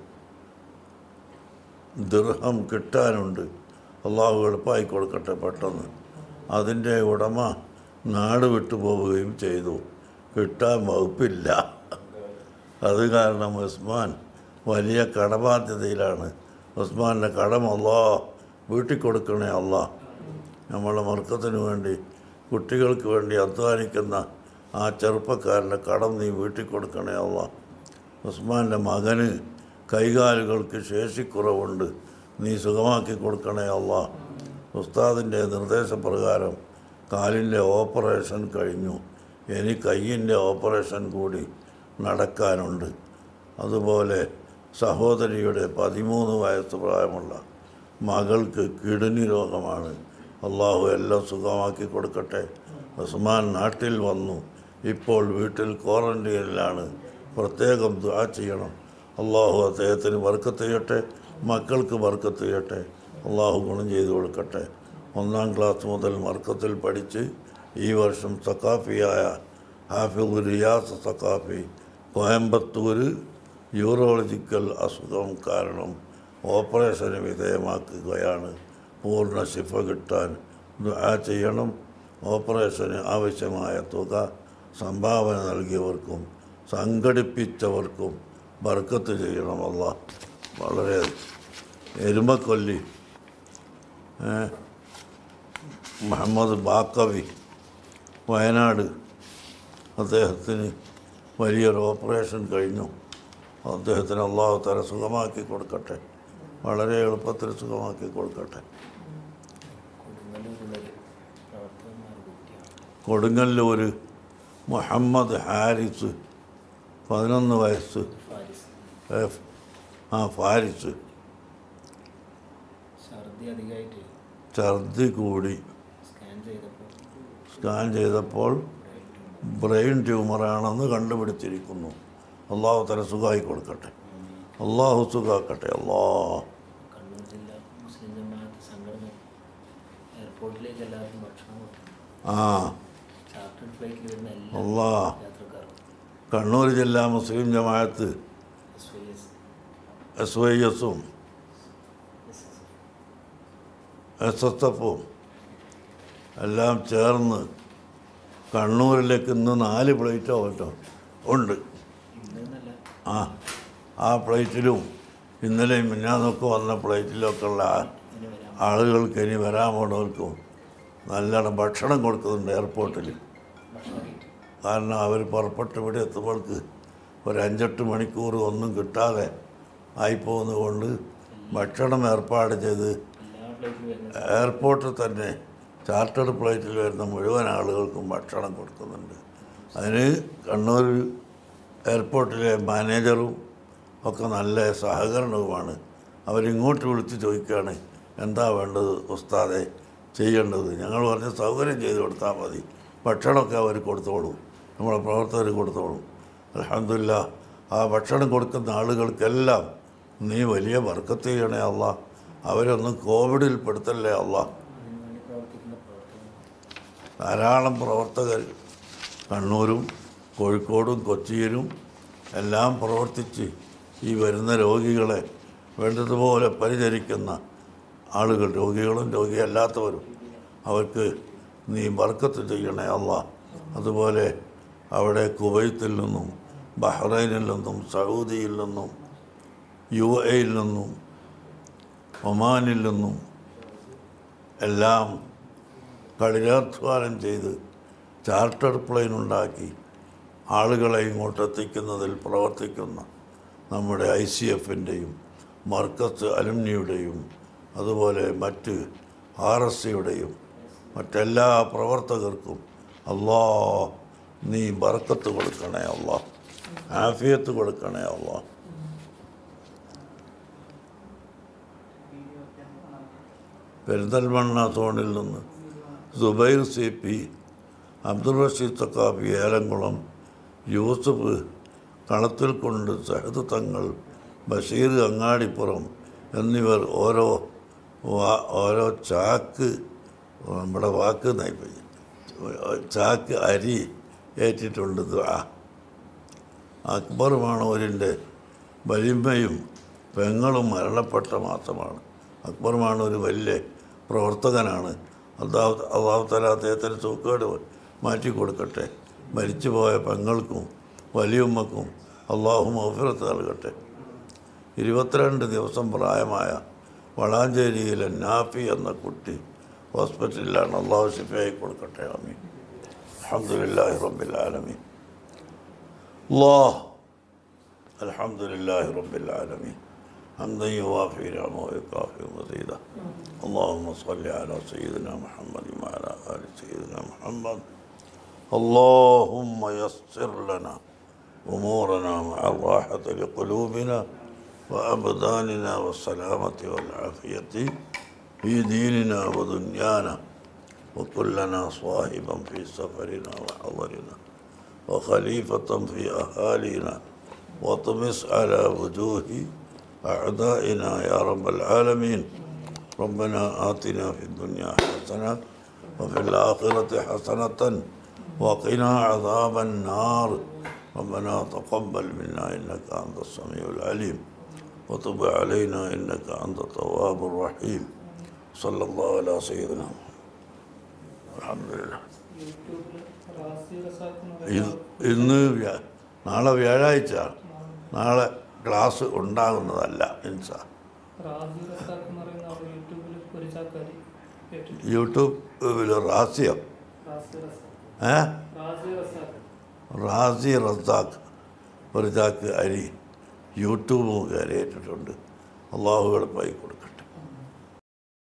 ദൃഹം കിട്ടാനുണ്ട് അള്ളാഹു എളുപ്പമായി കൊടുക്കട്ടെ പെട്ടെന്ന് അതിൻ്റെ ഉടമ നാട് വിട്ടു പോവുകയും ചെയ്തു കിട്ടാൻ വകുപ്പില്ല അത് കാരണം ഉസ്മാൻ വലിയ കടബാധ്യതയിലാണ് ഉസ്മാൻ്റെ കടം അല്ലാ വീട്ടിൽ കൊടുക്കണേ അല്ലാ നമ്മളെ മർക്കത്തിന് വേണ്ടി കുട്ടികൾക്ക് വേണ്ടി അധ്വാനിക്കുന്ന ആ ചെറുപ്പക്കാരൻ്റെ കടം നീ വീട്ടിൽ കൊടുക്കണേ അല്ലാ ഉസ്മാൻ്റെ മകന് കൈകാലുകൾക്ക് ശേഷിക്കുറവുണ്ട് നീ സുഖമാക്കി കൊടുക്കണേ അല്ല ഉസ്താദിൻ്റെ നിർദ്ദേശപ്രകാരം കാലിൻ്റെ ഓപ്പറേഷൻ കഴിഞ്ഞു ഇനി കയ്യിൻ്റെ ഓപ്പറേഷൻ കൂടി നടക്കാനുണ്ട് അതുപോലെ സഹോദരിയുടെ പതിമൂന്ന് വയസ്സ് പ്രായമുള്ള മകൾക്ക് കിഡ്നി രോഗമാണ് അള്ളാഹു എല്ലാം സുഖമാക്കി കൊടുക്കട്ടെ ഉസ്മാൻ നാട്ടിൽ വന്നു ഇപ്പോൾ വീട്ടിൽ ക്വാറന്റൈനിലാണ് പ്രത്യേകം ദുആ ചെയ്യണം അള്ളാഹു അദ്ദേഹത്തിന് വർക്കത്ത് ചെയ്യട്ടെ മക്കൾക്ക് വർക്കത്ത് ചെയ്യട്ടെ അള്ളാഹു ഗുണം ചെയ്തു കൊടുക്കട്ടെ ഒന്നാം ക്ലാസ് മുതൽ മർക്കത്തിൽ പഠിച്ച് ഈ വർഷം സക്കാഫിയായ ഹാഫിദ് റിയാസ് സക്കാഫി കോയമ്പത്തൂർ യൂറോളജിക്കൽ അസുഖം കാരണം ഓപ്പറേഷന് വിധേയമാക്കുകയാണ് പൂർണ്ണ ശിഫ കിട്ടാൻ ദുആ ചെയ്യണം ഓപ്പറേഷന് ആവശ്യമായ തുക സംഭാവന നൽകിയവർക്കും സംഘടിപ്പിച്ചവർക്കും ബർക്കത്ത് ചെയ്യണമല്ല വളരെ എരുമക്കൊല്ലി ഏ, മുഹമ്മദ് ബാക്കവി വയനാട് അദ്ദേഹത്തിന് വലിയൊരു ഓപ്പറേഷൻ കഴിഞ്ഞു അദ്ദേഹത്തിന് അള്ളാഹു തല സുഖമാക്കി കൊടുക്കട്ടെ വളരെ എളുപ്പത്തിൽ സുഖമാക്കി കൊടുക്കട്ടെ കൊടുങ്ങല്ലൂരുള്ളൊരു പ്രവർത്തകന്മാർ കുട്ടിയാണ് കൊടുങ്ങല്ലൂർ മുഹമ്മദ് ഹാരിസ് പതിനൊന്ന് വയസ്സ് ഫാരിസ് എഫ് ആ ഫാരിസ് ഛർദി അധികമായിട്ട് ഛർദി കൂടി സ്കാൻ ചെയ്തപ്പോൾ സ്കാൻ ചെയ്തപ്പോൾ ബ്രെയിൻ ട്യൂമറാണെന്ന് കണ്ടുപിടിച്ചിരിക്കുന്നു അള്ളാഹു തല സുഖമായി കൊടുക്കട്ടെ അള്ളാഹു സുഖാക്കട്ടെ അല്ലാ കണ്ണൂർ ജില്ല മുസ്ലിം ജമാഅത്ത് സംഘടന എയർപോർട്ടിലേക്ക് എല്ലാവർക്കും ഭക്ഷണം കൊടുത്തു ആ ചാർട്ടേഡ് ഫ്ലൈറ്റിൽ വരുന്ന എല്ലാ അല്ലാ യാത്രക്കാർക്കും കണ്ണൂർ ജില്ലാ Muslim Jamaath S Y S S Y എസും എസ് എസ് എസ് എസ് എഫും എല്ലാം ചേർന്ന് കണ്ണൂരിലേക്ക് ഇന്ന് നാല് പ്ലേറ്റോ കേട്ടോ ഉണ്ട് ഇന്നല്ല ആ ആ പ്ലേറ്റിലും ഇന്നലെയും മിന്നാന്നൊക്കെ വന്ന പ്ലേറ്റിലൊക്കെ ഉള്ള ആ ഇങ്ങനെ വരാം ആളുകൾക്ക് ഇനി വരാൻ പോണവർക്കും നല്ലോണം ഭക്ഷണം കൊടുക്കുന്നുണ്ട് എയർപോർട്ടിൽ ഭക്ഷണം കിട്ടി കാരണം അവർ പുറപ്പെട്ട് ഇവിടെ എത്തുമ്പോൾക്ക് ഒരു അഞ്ചെട്ട് മണിക്കൂർ ഒന്നും കിട്ടാതെ ആയിപ്പോകുന്നത് കൊണ്ട് ഭക്ഷണം ഏർപ്പാട് ചെയ്ത് എല്ലാ ഫ്ലൈറ്റിലും വരുന്ന എയർപോർട്ടിൽ തന്നെ ചാർട്ടേഡ് ഫ്ലൈറ്റിൽ വരുന്ന മുഴുവൻ ആളുകൾക്കും ഭക്ഷണം കൊടുക്കുന്നുണ്ട് അതിന് കണ്ണൂർ എയർപോർട്ടിലെ മാനേജറും ഒക്കെ നല്ല സഹകരണവുമാണ് അവരിങ്ങോട്ട് വിളിച്ച് ചോദിക്കുകയാണ് എന്താ വേണ്ടത് ഉസ്താദെ ചെയ്യേണ്ടത് ഞങ്ങൾ പറഞ്ഞ സൗകര്യം ചെയ്ത് കൊടുത്താൽ മതി ഭക്ഷണമൊക്കെ അവർ കൊടുത്തോളൂ നമ്മളെ പ്രവർത്തകർ കൊടുത്തോളൂ അലഹമില്ല ആ ഭക്ഷണം കൊടുക്കുന്ന ആളുകൾക്കെല്ലാം നീ വലിയ വർക്കത്ത് ചെയ്യണേ അല്ല അവരൊന്നും കോവിഡിൽ പെടുത്തല്ലേ അല്ല അതിനു വേണ്ടി പ്രവർത്തിക്കുന്ന പ്രവർത്തകർ ധാരാളം പ്രവർത്തകർ കണ്ണൂരും കോഴിക്കോടും കൊച്ചിയിലും എല്ലാം പ്രവർത്തിച്ച് ഈ വരുന്ന രോഗികളെ വേണ്ടതുപോലെ പരിചരിക്കുന്ന ആളുകൾ രോഗികളും രോഗിയല്ലാത്തവരും അവർക്ക് നീ ബർക്കത്ത് ചെയ്യണേ അല്ല അതുപോലെ അവിടെ കുവൈത്തിൽ നിന്നും ബഹ്റൈനിൽ നിന്നും സൗദിയിൽ നിന്നും യു എയിൽ നിന്നും ഒമാനിൽ നിന്നും എല്ലാം കഠിനാധ്വാനം ചെയ്ത് ചാർട്ടർ പ്ലെയിൻ ഉണ്ടാക്കി ആളുകളെ ഇങ്ങോട്ട് എത്തിക്കുന്നതിൽ പ്രവർത്തിക്കുന്ന നമ്മുടെ ഐ സി എഫിൻ്റെയും മർക്കസ് അലുമിനിയുടെയും അതുപോലെ മറ്റ് ആർ എസ് സിയുടെയും മറ്റെല്ലാ പ്രവർത്തകർക്കും അള്ളാ നീ ബർക്കത്ത് കൊടുക്കണേ അള്ളാ ആഫിയത്ത് കൊടുക്കണേ അള്ളാ പെരിന്തൽമണ്ണ സോണിൽ നിന്ന് സുബൈർ സി പി അബ്ദുൾ റഷീദ് തക്കാഫി ഏലംകുളം യൂസഫ് കളത്തിൽ കൊണ്ട് സഹദ് തങ്ങൾ ബഷീർ അങ്ങാടിപ്പുറം എന്നിവർ ഓരോ വാ- ഓരോ ചാക്ക് നമ്മുടെ വാക്ക് നയിപ്പോയി ചാക്ക് അരി ഏറ്റിട്ടുണ്ട് ദുആ അക്ബർ മാണൂരിൻ്റെ വലിമയും പെങ്ങളും മരണപ്പെട്ട മാസമാണ് അക്ബർ മാണൂർ വലിയ പ്രവർത്തകനാണ് അള്ളാഹു അള്ളാഹു തല അദ്ദേഹത്തിന് സൂക്കേട് മാറ്റി കൊടുക്കട്ടെ മരിച്ചുപോയ പെങ്ങൾക്കും വലിയമ്മക്കും അള്ളാഹു മൗഫിറത്ത് നൽകട്ടെ ഇരുപത്തിരണ്ട് ദിവസം പ്രായമായ വളാഞ്ചേരിയിലെ നാഫി എന്ന കുട്ടി ഹോസ്പിറ്റലിലാണ് അള്ളാഹു ഷിഫയായി കൊടുക്കട്ടെ ആമീൻ അലഹമുല്ലാഹി റബ്ബിൽ ആലമീൻ الله الحمد لله رب العالمين حمدا يوافي نعمه ويكافئ مزيدا اللهم صل على سيدنا محمد وعلى ال سيدنا محمد اللهم يسر لنا امورنا مع الراحه لقلوبنا وابداننا والسلامه والعافيه في ديننا ودنيانا وكلنا صاحبا في سفرنا وحضرنا وخليفة في أهالينا وطمس على وجوه أعدائنا يا رب العالمين ربنا آتنا في الدنيا حسنة وفي الآخرة حسنة وقنا عذاب النار ربنا تقبل منا إنك أنت السميع العليم وتب علينا إنك أنت التواب الرحيم صلى الله على سيدنا محمد. الحمد لله യൂട്യൂബിൽ റാസി റസാഖ് എന്ന് ഇത് പറയുന്ന ഇന്ന് വ്യാ- നാളെ വ്യാഴാഴ്ച നാളെ ക്ലാസ് ഉണ്ടാകുന്നതല്ല ഇൻസാ റാസി റസാഖ് എന്ന് പറയുന്ന ആൾ യൂട്യൂബിൽ ഒരു ചാക്കാരി കേട്ടിട്ടുണ്ട് യൂട്യൂബിൽ റാസിയം റാസി റസാഖ് ഏ റാസി റസാഖ് റാസി റസാഖ് ഒരു ചാക്ക് അരി യൂട്യൂബ് കയറിയിട്ടിട്ടുണ്ട് അള്ളാഹു എളുപ്പമായിക്കൊള്ളു